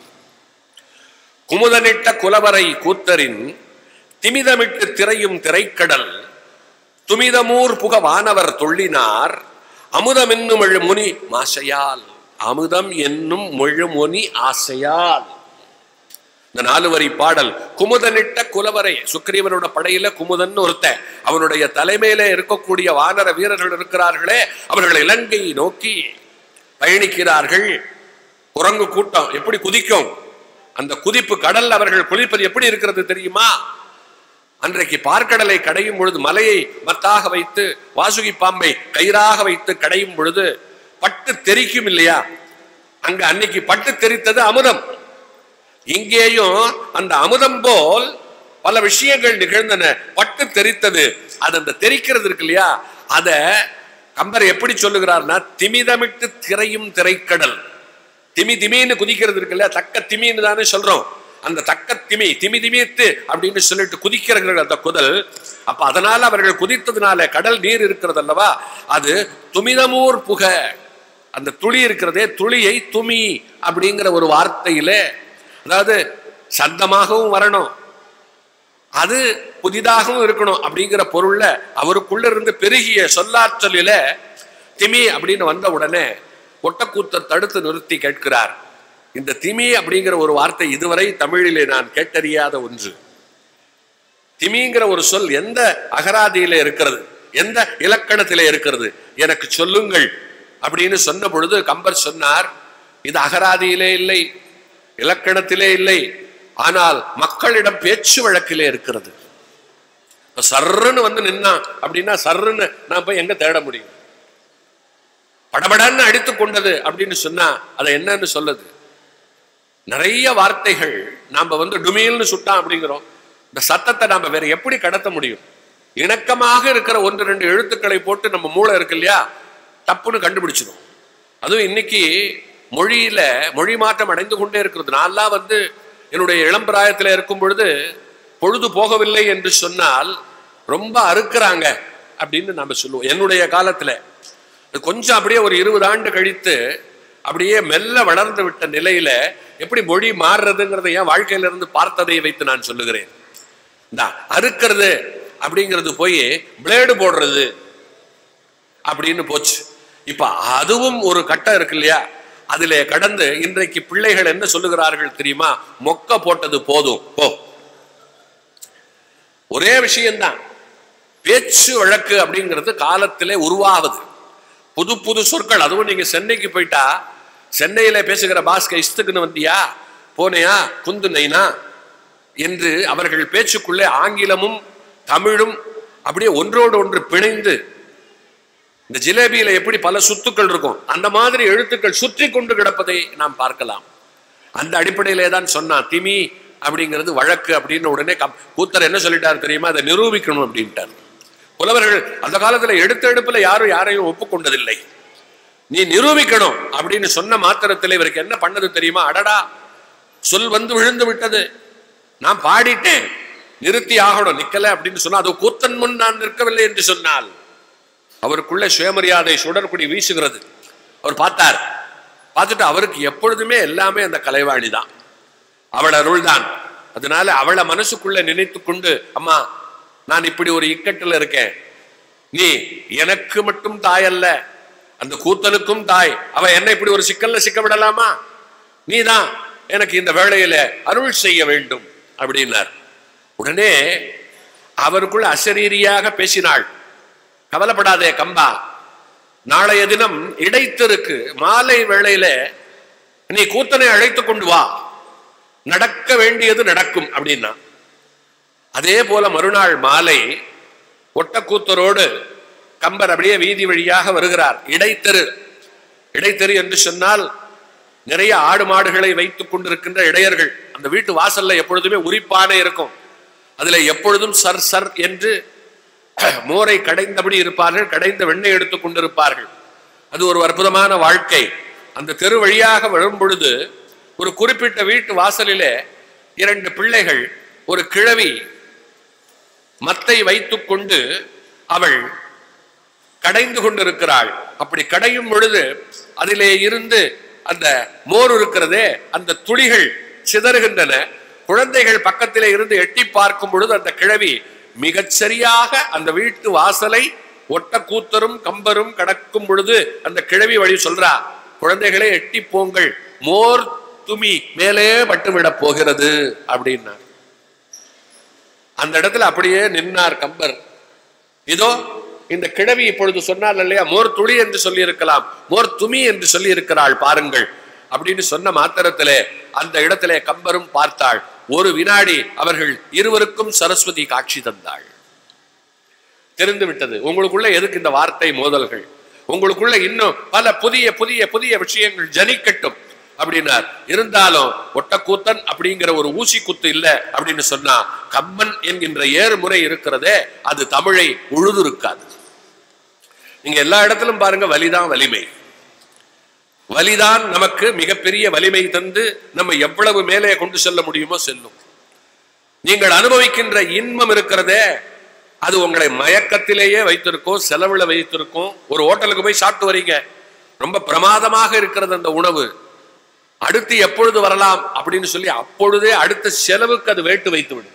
குமுதனிட்ட குலவரை கூத்தரின் திமிதமிட்டு திரையும் திரைக்கடல் துமிதமூர் புக வானவர் தொள்ளினார் அமுதம் என்னும் முனி மாசையால் அமுதம் என்னும் முழுமொனி ஆசையால் இந்த நாலு வரி பாடல் குமுதனிட்ட குலவரை சுக்ரீவனோட படையில குமுதன் ஒருத்தன் அவனுடைய தலைமையில இருக்கக்கூடிய வானர வீரர்கள் இருக்கிறார்களே அவர்கள் இலங்கை நோக்கி பயணிக்கிறார்கள் குரங்கு கூட்டம் எப்படி குதிக்கும் அந்த குதிப்பு கடல் அவர்கள் குளிப்பது எப்படி இருக்கிறது தெரியுமா அன்றைக்கு பார்க்கடலை கடையும் பொழுது மலையை மத்தாக வைத்து வாசுகி பாம்பை கயிறாக வைத்து கடையும் பொழுது பட்டு தெரிக்கும் இல்லையா அங்க அன்னைக்கு பட்டு தெரித்தது அமுதம் இங்கேயும் அந்த அமுதம் போல் பல விஷயங்கள் நிகழ்ந்தன பட்டு தெரித்தது அது அந்த தெரிக்கிறது இருக்கு இல்லையா அத கம்பர் எப்படி சொல்லுகிறார்னா திமிதமிட்டு திரையும் திரைக்கடல் திமி திமின்னு குதிக்கிறது இருக்கு இல்லையா தக்க திமின்னு தானே சொல்றோம் அந்த தக்க திமி திமி திமித்து அப்படின்னு சொல்லிட்டு குதிக்கிறார்கள் அந்த குதல் அப்ப அதனால அவர்கள் குதித்ததுனால கடல் நீர் இருக்கிறது அல்லவா அது துமிதமூர் புக அந்த துளி இருக்கிறதே துளியை துமி அப்படிங்கிற ஒரு வார்த்தையிலே அதாவது சத்தமாகவும் வரணும் அது புதிதாகவும் இருக்கணும் அப்படிங்கிற பொருள்ல அவருக்குள்ள இருந்து பெருகிய சொல்லாற்றலில திமி அப்படின்னு வந்த உடனே ஒட்டக்கூத்தர் தடுத்து நிறுத்தி கேட்கிறார் இந்த திமி அப்படிங்கிற ஒரு வார்த்தை இதுவரை தமிழிலே நான் கேட்டறியாத ஒன்று திமிங்கிற ஒரு சொல் எந்த அகராதியில இருக்கிறது எந்த இலக்கணத்திலே இருக்கிறது எனக்கு சொல்லுங்கள் அப்படின்னு சொன்ன பொழுது கம்பர் சொன்னார் இது அகராதியிலே இல்லை இலக்கணத்திலே இல்லை ஆனால் மக்களிடம் பேச்சு வழக்கிலே இருக்கிறது இப்ப சர்ருன்னு வந்து நின்னா அப்படின்னா சர்ருன்னு நான் போய் எங்க தேட முடியும் படபடன்னு அடித்து கொண்டது அப்படின்னு சொன்னா அதை என்னன்னு சொல்லுது நிறைய வார்த்தைகள் நாம வந்து டுமில்னு சுட்டான் அப்படிங்கிறோம் இந்த சத்தத்தை நாம வேற எப்படி கடத்த முடியும் இணக்கமாக இருக்கிற ஒன்று ரெண்டு எழுத்துக்களை போட்டு நம்ம மூளை இருக்கு இல்லையா தப்புன்னு கண்டுபிடிச்சிடும் அதுவும் இன்னைக்கு மொழியில மொழி மாற்றம் அடைந்து கொண்டே இருக்கிறது நான்லாம் வந்து என்னுடைய இளம் பிராயத்தில் இருக்கும் பொழுது பொழுது போகவில்லை என்று சொன்னால் ரொம்ப அறுக்கிறாங்க அப்படின்னு நம்ம சொல்லுவோம் என்னுடைய காலத்துல அது கொஞ்சம் அப்படியே ஒரு இருபது ஆண்டு கழித்து அப்படியே மெல்ல வளர்ந்து விட்ட நிலையில எப்படி மொழி மாறுறதுங்கிறத என் வாழ்க்கையில இருந்து பார்த்ததை வைத்து நான் சொல்லுகிறேன் இந்த அறுக்கிறது அப்படிங்கிறது போய் பிளேடு போடுறது அப்படின்னு போச்சு இப்ப அதுவும் ஒரு கட்டம் இருக்கு இல்லையா அதிலே கடந்து இன்றைக்கு பிள்ளைகள் என்ன சொல்லுகிறார்கள் தெரியுமா மொக்க போட்டது போதும் போ ஒரே விஷயம்தான் பேச்சு வழக்கு அப்படிங்கிறது காலத்திலே உருவாகுது புது புது சொற்கள் அதுவும் நீங்க சென்னைக்கு போயிட்டா சென்னையில பேசுகிற பாஸ்க இஸ்துக்குன்னு வந்தியா போனையா குந்து நைனா என்று அவர்கள் பேச்சுக்குள்ளே ஆங்கிலமும் தமிழும் அப்படியே ஒன்றோடு ஒன்று பிணைந்து இந்த ஜிலேபியில எப்படி பல சுத்துக்கள் இருக்கும் அந்த மாதிரி எழுத்துக்கள் சுற்றி கொண்டு கிடப்பதை நாம் பார்க்கலாம் அந்த அடிப்படையிலே தான் சொன்னான் திமி அப்படிங்கிறது வழக்கு அப்படின்னு உடனே கம்- கூத்தர் என்ன சொல்லிட்டார் தெரியுமா அதை நிரூபிக்கணும் அப்படின்ட்டார் புலவர்கள் அந்த காலத்துல எடுத்த எடுப்புல யாரும் யாரையும் ஒப்புக்கொண்டதில்லை நீ நிரூபிக்கணும் அப்படின்னு சொன்ன மாத்திரத்தில் இவருக்கு என்ன பண்ணது தெரியுமா அடடா சொல் வந்து விழுந்து விட்டது நான் பாடிட்டேன் நிறுத்தி ஆகணும் நிக்கல அப்படின்னு சொன்னா அது கூத்தன் முன் நான் நிற்கவில்லை என்று சொன்னால் அவருக்குள்ள சுயமரியாதை சுடர்குடி வீசுகிறது அவர் பார்த்தார் பார்த்துட்டு அவருக்கு எப்பொழுதுமே எல்லாமே அந்த கலைவாணி தான் அவள் அருள்தான் அதனால அவளை மனசுக்குள்ள நினைத்து கொண்டு அம்மா நான் இப்படி ஒரு இக்கட்டில் இருக்கேன் நீ எனக்கு மட்டும் தாய் அல்ல அந்த கூத்தனுக்கும் தாய் அவ என்ன இப்படி ஒரு சிக்கல்ல சிக்க விடலாமா நீதான் எனக்கு இந்த வேளையில அருள் செய்ய வேண்டும் அப்படின்னார் உடனே அவருக்குள்ள அசரீரியாக பேசினாள் கவலைப்படாதே கம்பா நாளைய தினம் இடைத்தருக்கு மாலை வேளையில நீ கூத்தனை அழைத்து கொண்டு வா நடக்க வேண்டியது நடக்கும் அப்படின்னா அதே போல மறுநாள் மாலை ஒட்டக்கூத்தரோடு கம்பர் அப்படியே வீதி வழியாக வருகிறார் இடைத்தெரு இடைத்தெரு என்று சொன்னால் நிறைய ஆடு மாடுகளை வைத்துக் கொண்டிருக்கின்ற இடையர்கள் அந்த வீட்டு வாசல்ல எப்பொழுதுமே உரிப்பானை இருக்கும் அதுல எப்பொழுதும் சர் சர் என்று மோரை கடைந்தபடி இருப்பார்கள் கடைந்த வெண்ணெய் எடுத்துக் கொண்டிருப்பார்கள் அது ஒரு அற்புதமான வாழ்க்கை அந்த தெரு வழியாக வரும் பொழுது ஒரு குறிப்பிட்ட வீட்டு வாசலிலே இரண்டு பிள்ளைகள் ஒரு கிழவி மத்தை வைத்துக் கொண்டு அவள் கடைந்து கொண்டிருக்கிறாள் அப்படி கடையும் பொழுது அதிலே இருந்து அந்த மோர் இருக்கிறதே அந்த துளிகள் சிதறுகின்றன குழந்தைகள் பக்கத்திலே இருந்து எட்டி பார்க்கும் பொழுது அந்த கிழவி மிகச் சரியாக அந்த வீட்டு வாசலை ஒட்ட கூத்தரும் கம்பரும் கடக்கும் பொழுது அந்த கிழவி வழி சொல்றா குழந்தைகளே எட்டி போங்கள் மோர் துமி மேலே பட்டுவிடப் போகிறது அப்படின்னார் அந்த இடத்துல அப்படியே நின்னார் கம்பர் இதோ இந்த கிழவி இப்பொழுது சொன்னால் இல்லையா மோர் துளி என்று சொல்லி இருக்கலாம் மோர் துமி என்று சொல்லி இருக்கிறாள் பாருங்கள் அப்படின்னு சொன்ன மாத்திரத்திலே அந்த இடத்திலே கம்பரும் பார்த்தாள் ஒரு வினாடி அவர்கள் இருவருக்கும் சரஸ்வதி காட்சி தந்தாள் தெரிந்து விட்டது உங்களுக்குள்ள எதுக்கு இந்த வார்த்தை மோதல்கள் உங்களுக்குள்ள இன்னும் பல புதிய புதிய புதிய விஷயங்கள் ஜனிக்கட்டும் அப்படின்னார் இருந்தாலும் ஒட்டக்கூத்தன் அப்படிங்கிற ஒரு ஊசி குத்து இல்ல அப்படின்னு சொன்னா கம்மன் என்கின்ற ஏறுமுறை இருக்கிறதே அது தமிழை உழுது இருக்காது நீங்க எல்லா இடத்திலும் பாருங்க வலிதான் வலிமை வலிதான் நமக்கு மிகப்பெரிய வலிமை தந்து நம்ம எவ்வளவு மேலே கொண்டு செல்ல முடியுமோ செல்லும் நீங்கள் அனுபவிக்கின்ற இன்பம் இருக்கிறதே அது உங்களை மயக்கத்திலேயே வைத்திருக்கோம் செலவுல வைத்திருக்கோம் ஒரு ஹோட்டலுக்கு போய் சாப்பிட்டு வரீங்க ரொம்ப பிரமாதமாக இருக்கிறது அந்த உணவு அடுத்து எப்பொழுது வரலாம் அப்படின்னு சொல்லி அப்பொழுதே அடுத்த செலவுக்கு அது வேட்டு வைத்து விடும்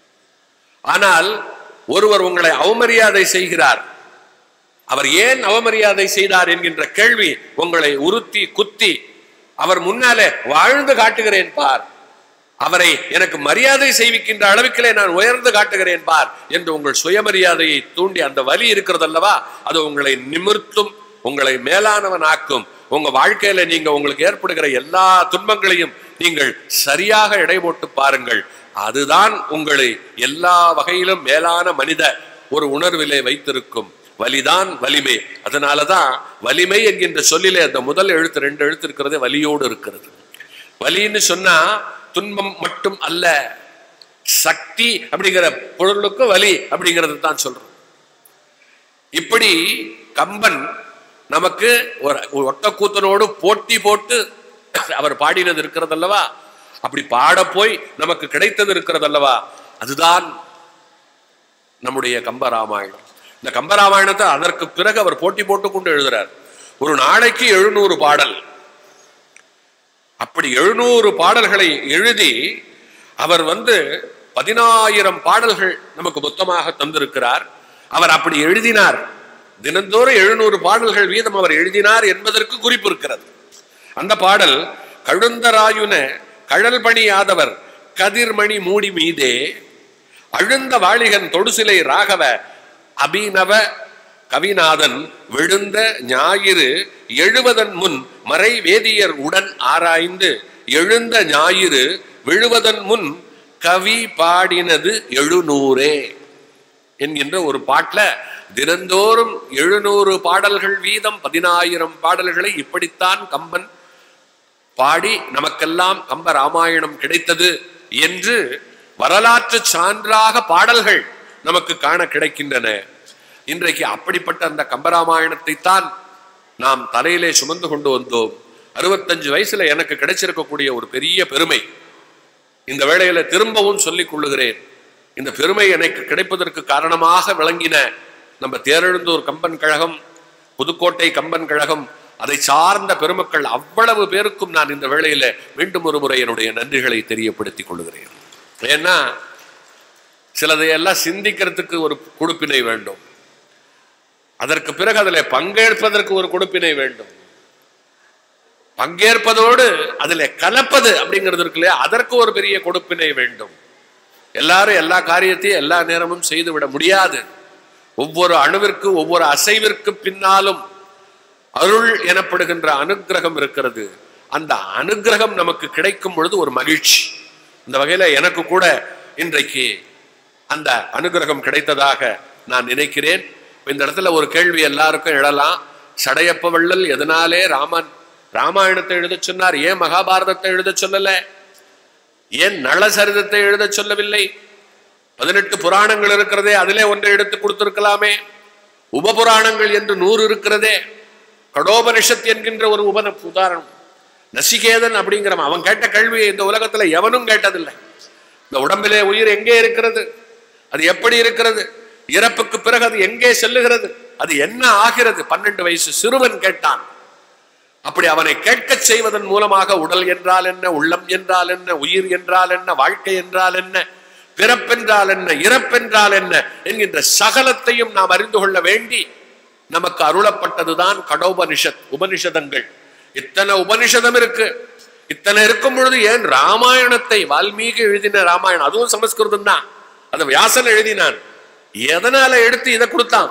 ஆனால் ஒருவர் உங்களை அவமரியாதை செய்கிறார் அவர் ஏன் அவமரியாதை செய்தார் என்கின்ற கேள்வி உங்களை உறுத்தி குத்தி அவர் முன்னாலே வாழ்ந்து காட்டுகிறேன் பார் அவரை எனக்கு மரியாதை செய்விக்கின்ற அளவுக்கிலே நான் உயர்ந்து காட்டுகிறேன் பார் என்று உங்கள் சுயமரியாதையை தூண்டி அந்த வலி இருக்கிறது அல்லவா அது உங்களை நிமிர்த்தும் உங்களை மேலானவனாக்கும் உங்க வாழ்க்கையில நீங்க உங்களுக்கு ஏற்படுகிற எல்லா துன்பங்களையும் நீங்கள் சரியாக எடை போட்டு பாருங்கள் அதுதான் உங்களை எல்லா வகையிலும் மேலான மனித ஒரு உணர்விலே வைத்திருக்கும் வலிதான் வலிமை அதனாலதான் வலிமை என்கின்ற சொல்லிலே அந்த முதல் எழுத்து ரெண்டு எழுத்து இருக்கிறதே வலியோடு இருக்கிறது வலின்னு சொன்னா துன்பம் மட்டும் அல்ல சக்தி அப்படிங்கிற பொருளுக்கு வலி அப்படிங்கிறது தான் சொல்றோம் இப்படி கம்பன் நமக்கு ஒரு ஒரு ஒட்டக்கூத்தனோடு போட்டி போட்டு அவர் பாடினது இருக்கிறது அல்லவா அப்படி பாட போய் நமக்கு கிடைத்தது இருக்கிறது அல்லவா அதுதான் நம்முடைய கம்பராமாயணம் இந்த கம்பராமாயணத்தை அதற்கு பிறகு அவர் போட்டி போட்டுக் கொண்டு எழுதுறார் ஒரு நாளைக்கு எழுநூறு பாடல் அப்படி எழுநூறு பாடல்களை எழுதி அவர் வந்து பதினாயிரம் பாடல்கள் நமக்கு மொத்தமாக தந்திருக்கிறார் அவர் அப்படி எழுதினார் தினந்தோறும் எழுநூறு பாடல்கள் வீதம் அவர் எழுதினார் என்பதற்கு குறிப்பு இருக்கிறது அந்த பாடல் கழுந்தராயுன கழல் பணியாதவர் கதிர்மணி மூடி மீதே அழுந்த வாளிகன் தொடுசிலை ராகவ அபிநவ கவிநாதன் விழுந்த ஞாயிறு எழுவதன் முன் மறை வேதியர் உடன் ஆராய்ந்து எழுந்த ஞாயிறு விழுவதன் முன் கவி பாடினது எழுநூறே என்கின்ற ஒரு பாட்டுல தினந்தோறும் எழுநூறு பாடல்கள் வீதம் பதினாயிரம் பாடல்களை இப்படித்தான் கம்பன் பாடி நமக்கெல்லாம் கம்ப ராமாயணம் கிடைத்தது என்று வரலாற்று சான்றாக பாடல்கள் நமக்கு காண கிடைக்கின்றன இன்றைக்கு அப்படிப்பட்ட அந்த கம்பராமாயணத்தை தான் நாம் தலையிலே சுமந்து கொண்டு வந்தோம் அறுபத்தஞ்சு வயசுல எனக்கு கிடைச்சிருக்கக்கூடிய ஒரு பெரிய பெருமை இந்த வேளையில திரும்பவும் சொல்லிக் கொள்ளுகிறேன் இந்த பெருமை எனக்கு கிடைப்பதற்கு காரணமாக விளங்கின நம்ம தேரெழுந்தூர் கம்பன் கழகம் புதுக்கோட்டை கம்பன் கழகம் அதை சார்ந்த பெருமக்கள் அவ்வளவு பேருக்கும் நான் இந்த வேளையில மீண்டும் ஒரு முறை என்னுடைய நன்றிகளை தெரியப்படுத்திக் கொள்கிறேன் ஏன்னா சிலதையெல்லாம் சிந்திக்கிறதுக்கு ஒரு கொடுப்பினை வேண்டும் அதற்கு பிறகு அதில் பங்கேற்பதற்கு ஒரு கொடுப்பினை வேண்டும் பங்கேற்பதோடு அதில் கலப்பது அப்படிங்கிறது இருக்கு இல்லையா அதற்கு ஒரு பெரிய கொடுப்பினை வேண்டும் எல்லாரும் எல்லா காரியத்தையும் எல்லா நேரமும் செய்து விட முடியாது ஒவ்வொரு அணுவிற்கு ஒவ்வொரு அசைவிற்கு பின்னாலும் அருள் எனப்படுகின்ற அனுக்கிரகம் இருக்கிறது அந்த அனுக்கிரகம் நமக்கு கிடைக்கும் பொழுது ஒரு மகிழ்ச்சி இந்த வகையில எனக்கு கூட இன்றைக்கு அந்த அனுகிரகம் கிடைத்ததாக நான் நினைக்கிறேன் இந்த இடத்துல ஒரு கேள்வி எல்லாருக்கும் எழலாம் சடையப்ப வள்ளல் எதனாலே ராமன் ராமாயணத்தை எழுத சொன்னார் ஏன் மகாபாரதத்தை எழுத சொல்லல ஏன் நளசரிதத்தை எழுத சொல்லவில்லை பதினெட்டு புராணங்கள் இருக்கிறதே அதிலே ஒன்றை எடுத்து கொடுத்திருக்கலாமே உபபுராணங்கள் என்று நூறு இருக்கிறதே கடோபனிஷத் என்கின்ற ஒரு உபன உதாரணம் நசிகேதன் அப்படிங்கிறவன் அவன் கேட்ட கேள்வியை இந்த உலகத்துல எவனும் கேட்டதில்லை இந்த உடம்பிலே உயிர் எங்கே இருக்கிறது அது எப்படி இருக்கிறது இறப்புக்கு பிறகு அது எங்கே செல்லுகிறது அது என்ன ஆகிறது பன்னெண்டு வயசு சிறுவன் கேட்டான் அப்படி அவனை கேட்கச் செய்வதன் மூலமாக உடல் என்றால் என்ன உள்ளம் என்றால் என்ன உயிர் என்றால் என்ன வாழ்க்கை என்றால் என்ன பிறப்பென்றால் என்ன இறப்பென்றால் என்ன என்கின்ற சகலத்தையும் நாம் அறிந்து கொள்ள வேண்டி நமக்கு அருளப்பட்டதுதான் கடோபனிஷத் உபனிஷதங்கள் இத்தனை உபனிஷதம் இருக்கு இத்தனை இருக்கும் பொழுது ஏன் ராமாயணத்தை வால்மீகி எழுதின ராமாயணம் அதுவும் சமஸ்கிருதம் தான் அதை வியாசன் எழுதினான் எதனால எடுத்து இதை கொடுத்தான்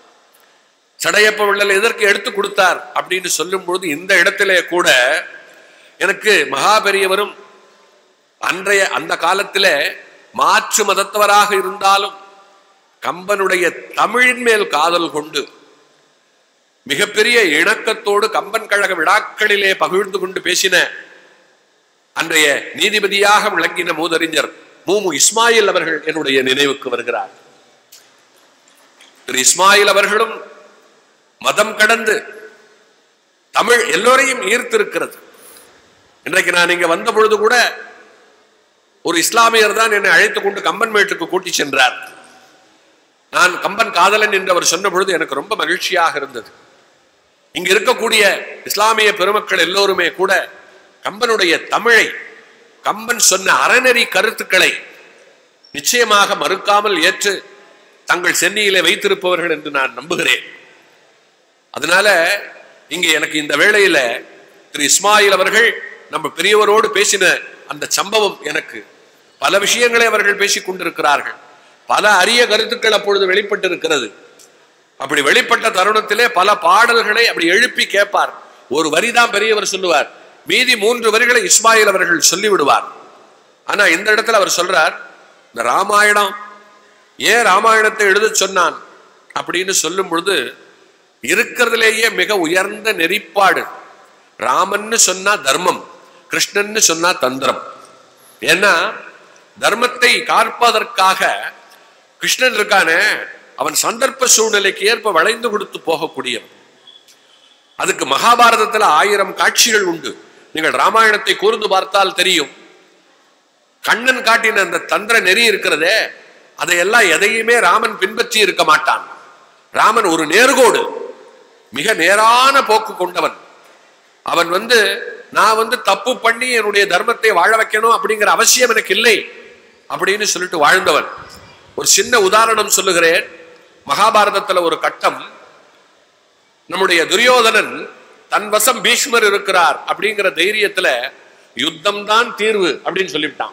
சடையப்ப வள்ளல் எதற்கு எடுத்து கொடுத்தார் அப்படின்னு சொல்லும் பொழுது இந்த இடத்திலே கூட எனக்கு மகா பெரியவரும் அன்றைய அந்த காலத்திலே மாற்று மதத்தவராக இருந்தாலும் கம்பனுடைய தமிழின் மேல் காதல் கொண்டு மிகப்பெரிய இணக்கத்தோடு கம்பன் கழக விழாக்களிலே பகிர்ந்து கொண்டு பேசின அன்றைய நீதிபதியாக விளங்கின மூதறிஞர் மூமு இஸ்மாயில் அவர்கள் என்னுடைய நினைவுக்கு வருகிறார் திரு இஸ்மாயில் அவர்களும் மதம் கடந்து தமிழ் எல்லோரையும் ஈர்த்திருக்கிறது இன்றைக்கு நான் இங்க வந்த பொழுது கூட ஒரு இஸ்லாமியர் தான் என்னை அழைத்துக் கொண்டு கம்பன் மேட்டுக்கு கூட்டி சென்றார் நான் கம்பன் காதலன் என்று அவர் சொன்ன பொழுது எனக்கு ரொம்ப மகிழ்ச்சியாக இருந்தது இங்க இருக்கக்கூடிய இஸ்லாமிய பெருமக்கள் எல்லோருமே கூட கம்பனுடைய தமிழை கம்பன் சொன்ன அறநெறி கருத்துக்களை நிச்சயமாக மறுக்காமல் ஏற்று தங்கள் சென்னியிலே வைத்திருப்பவர்கள் என்று நான் நம்புகிறேன் அதனால இங்க எனக்கு இந்த வேளையில திரு இஸ்மாயில் அவர்கள் நம்ம பெரியவரோடு பேசின அந்த சம்பவம் எனக்கு பல விஷயங்களை அவர்கள் பேசிக் கொண்டிருக்கிறார்கள் பல அரிய கருத்துக்கள் அப்பொழுது வெளிப்பட்டு இருக்கிறது அப்படி வெளிப்பட்ட தருணத்திலே பல பாடல்களை அப்படி எழுப்பி கேட்பார் ஒரு வரிதான் பெரியவர் சொல்லுவார் மீதி மூன்று வரிகளை இஸ்மாயில் அவர்கள் சொல்லிவிடுவார் ஆனா இந்த இடத்துல அவர் சொல்றார் இந்த ராமாயணம் ஏன் ராமாயணத்தை எழுத சொன்னான் அப்படின்னு சொல்லும் பொழுது இருக்கிறதுலேயே மிக உயர்ந்த நெறிப்பாடு ராமன்னு சொன்னா தர்மம் கிருஷ்ணன்னு சொன்னா தந்திரம் ஏன்னா தர்மத்தை காற்பதற்காக கிருஷ்ணன் இருக்கானே அவன் சந்தர்ப்ப சூழ்நிலைக்கு ஏற்ப வளைந்து கொடுத்து போகக்கூடியவன் அதுக்கு மகாபாரதத்துல ஆயிரம் காட்சிகள் உண்டு நீங்கள் ராமாயணத்தை கூர்ந்து பார்த்தால் தெரியும் கண்ணன் காட்டின அந்த தந்திர நெறி இருக்கிறதே அதையெல்லாம் எதையுமே ராமன் பின்பற்றி இருக்க மாட்டான் ராமன் ஒரு நேர்கோடு மிக நேரான போக்கு கொண்டவன் அவன் வந்து நான் வந்து தப்பு பண்ணி என்னுடைய தர்மத்தை வாழ வைக்கணும் அப்படிங்கிற அவசியம் எனக்கு இல்லை அப்படின்னு சொல்லிட்டு வாழ்ந்தவன் ஒரு சின்ன உதாரணம் சொல்லுகிறேன் மகாபாரதத்துல ஒரு கட்டம் நம்முடைய துரியோதனன் தன் வசம் பீஷ்மர் இருக்கிறார் அப்படிங்கிற தைரியத்துல யுத்தம் தான் தீர்வு அப்படின்னு சொல்லிவிட்டான்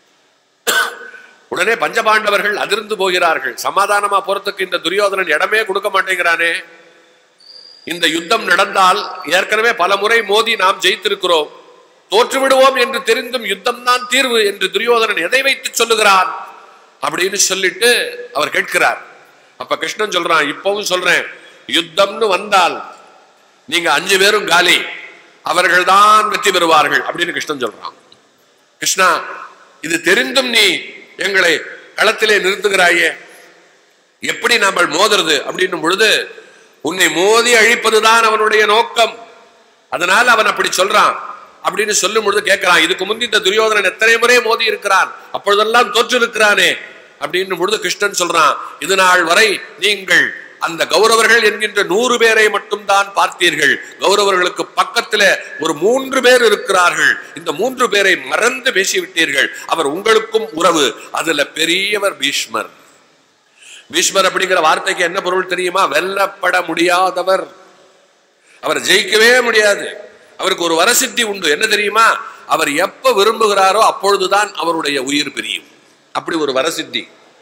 உடனே பஞ்சபாண்டவர்கள் அதிர்ந்து போகிறார்கள் சமாதானமா போறதுக்கு இந்த துரியோதனன் இடமே கொடுக்க மாட்டேங்கிறானே இந்த யுத்தம் நடந்தால் ஏற்கனவே பல முறை மோதி நாம் ஜெயித்திருக்கிறோம் தோற்று விடுவோம் என்று தெரிந்தும் யுத்தம் தான் தீர்வு என்று துரியோதனன் எதை வைத்து சொல்லுகிறான் அப்படின்னு சொல்லிட்டு அவர் கேட்கிறார் அப்ப கிருஷ்ணன் சொல்றான் இப்பவும் சொல்றேன் யுத்தம்னு வந்தால் நீங்க அஞ்சு பேரும் காலி அவர்கள் தான் வெற்றி பெறுவார்கள் அப்படின்னு கிருஷ்ணன் சொல்றான் கிருஷ்ணா இது தெரிந்தும் நீ எங்களை களத்திலே நிறுத்துகிறாயே எப்படி நாம மோதுறது அப்படின்னும் பொழுது உன்னை மோதி அழிப்பதுதான் அவனுடைய நோக்கம் அதனால அவன் அப்படி சொல்றான் அப்படின்னு சொல்லும் பொழுது கேட்கிறான் இதுக்கு முந்தி இந்த துரியோதனன் எத்தனை முறை மோதி இருக்கிறான் அப்பொழுதெல்லாம் தோற்று இருக்கிறானே அப்படின்னும் பொழுது கிருஷ்ணன் சொல்றான் இது நாள் வரை நீங்கள் அந்த கௌரவர்கள் என்கின்ற நூறு பேரை மட்டும்தான் பார்த்தீர்கள் கௌரவர்களுக்கு பக்கத்துல ஒரு மூன்று பேர் இருக்கிறார்கள் இந்த மூன்று பேரை மறந்து பேசிவிட்டீர்கள் அவர் உங்களுக்கும் உறவு அதுல பெரியவர் பீஷ்மர் பீஷ்மர் அப்படிங்கிற வார்த்தைக்கு என்ன பொருள் தெரியுமா வெல்லப்பட முடியாதவர் அவர் ஜெயிக்கவே முடியாது அவருக்கு ஒரு வரசித்தி உண்டு என்ன தெரியுமா அவர் எப்ப விரும்புகிறாரோ அப்பொழுதுதான் அவருடைய உயிர் பிரியும் அப்படி ஒரு வரசித்தி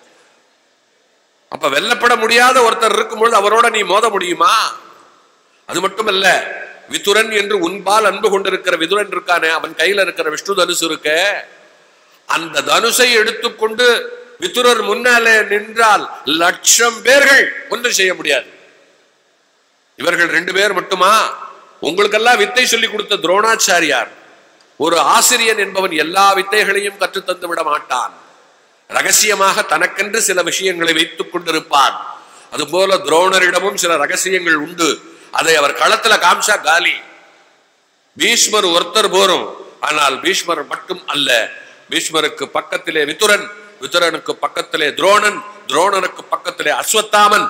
அப்ப வெல்லப்பட முடியாத ஒருத்தர் இருக்கும்பொழுது அவரோட நீ மோத முடியுமா அது மட்டுமல்ல விதுரன் என்று உன்பால் அன்பு கொண்டிருக்கிற விதுரன் இருக்கானே அவன் கையில இருக்கிற விஷ்ணு தனுசு இருக்க அந்த தனுசை எடுத்துக்கொண்டு விதுரர் முன்னாலே நின்றால் லட்சம் பேர்கள் ஒன்றும் செய்ய முடியாது இவர்கள் ரெண்டு பேர் மட்டுமா உங்களுக்கெல்லாம் வித்தை சொல்லி கொடுத்த துரோணாச்சாரியார் ஒரு ஆசிரியன் என்பவன் எல்லா வித்தைகளையும் கற்றுத்தந்து விட மாட்டான் ரகசியமாக தனக்கென்று சில விஷயங்களை வைத்துக் கொண்டிருப்பான் அதுபோல துரோணரிடமும் சில ரகசியங்கள் உண்டு அதை அவர் களத்துல காமிச்சா காலி பீஷ்மர் ஒருத்தர் போரும் ஆனால் பீஷ்மர் மட்டும் அல்ல பீஷ்மருக்கு பக்கத்திலே விதுரன் விதுரனுக்கு பக்கத்திலே துரோணன் துரோணனுக்கு பக்கத்திலே அஸ்வத்தாமன்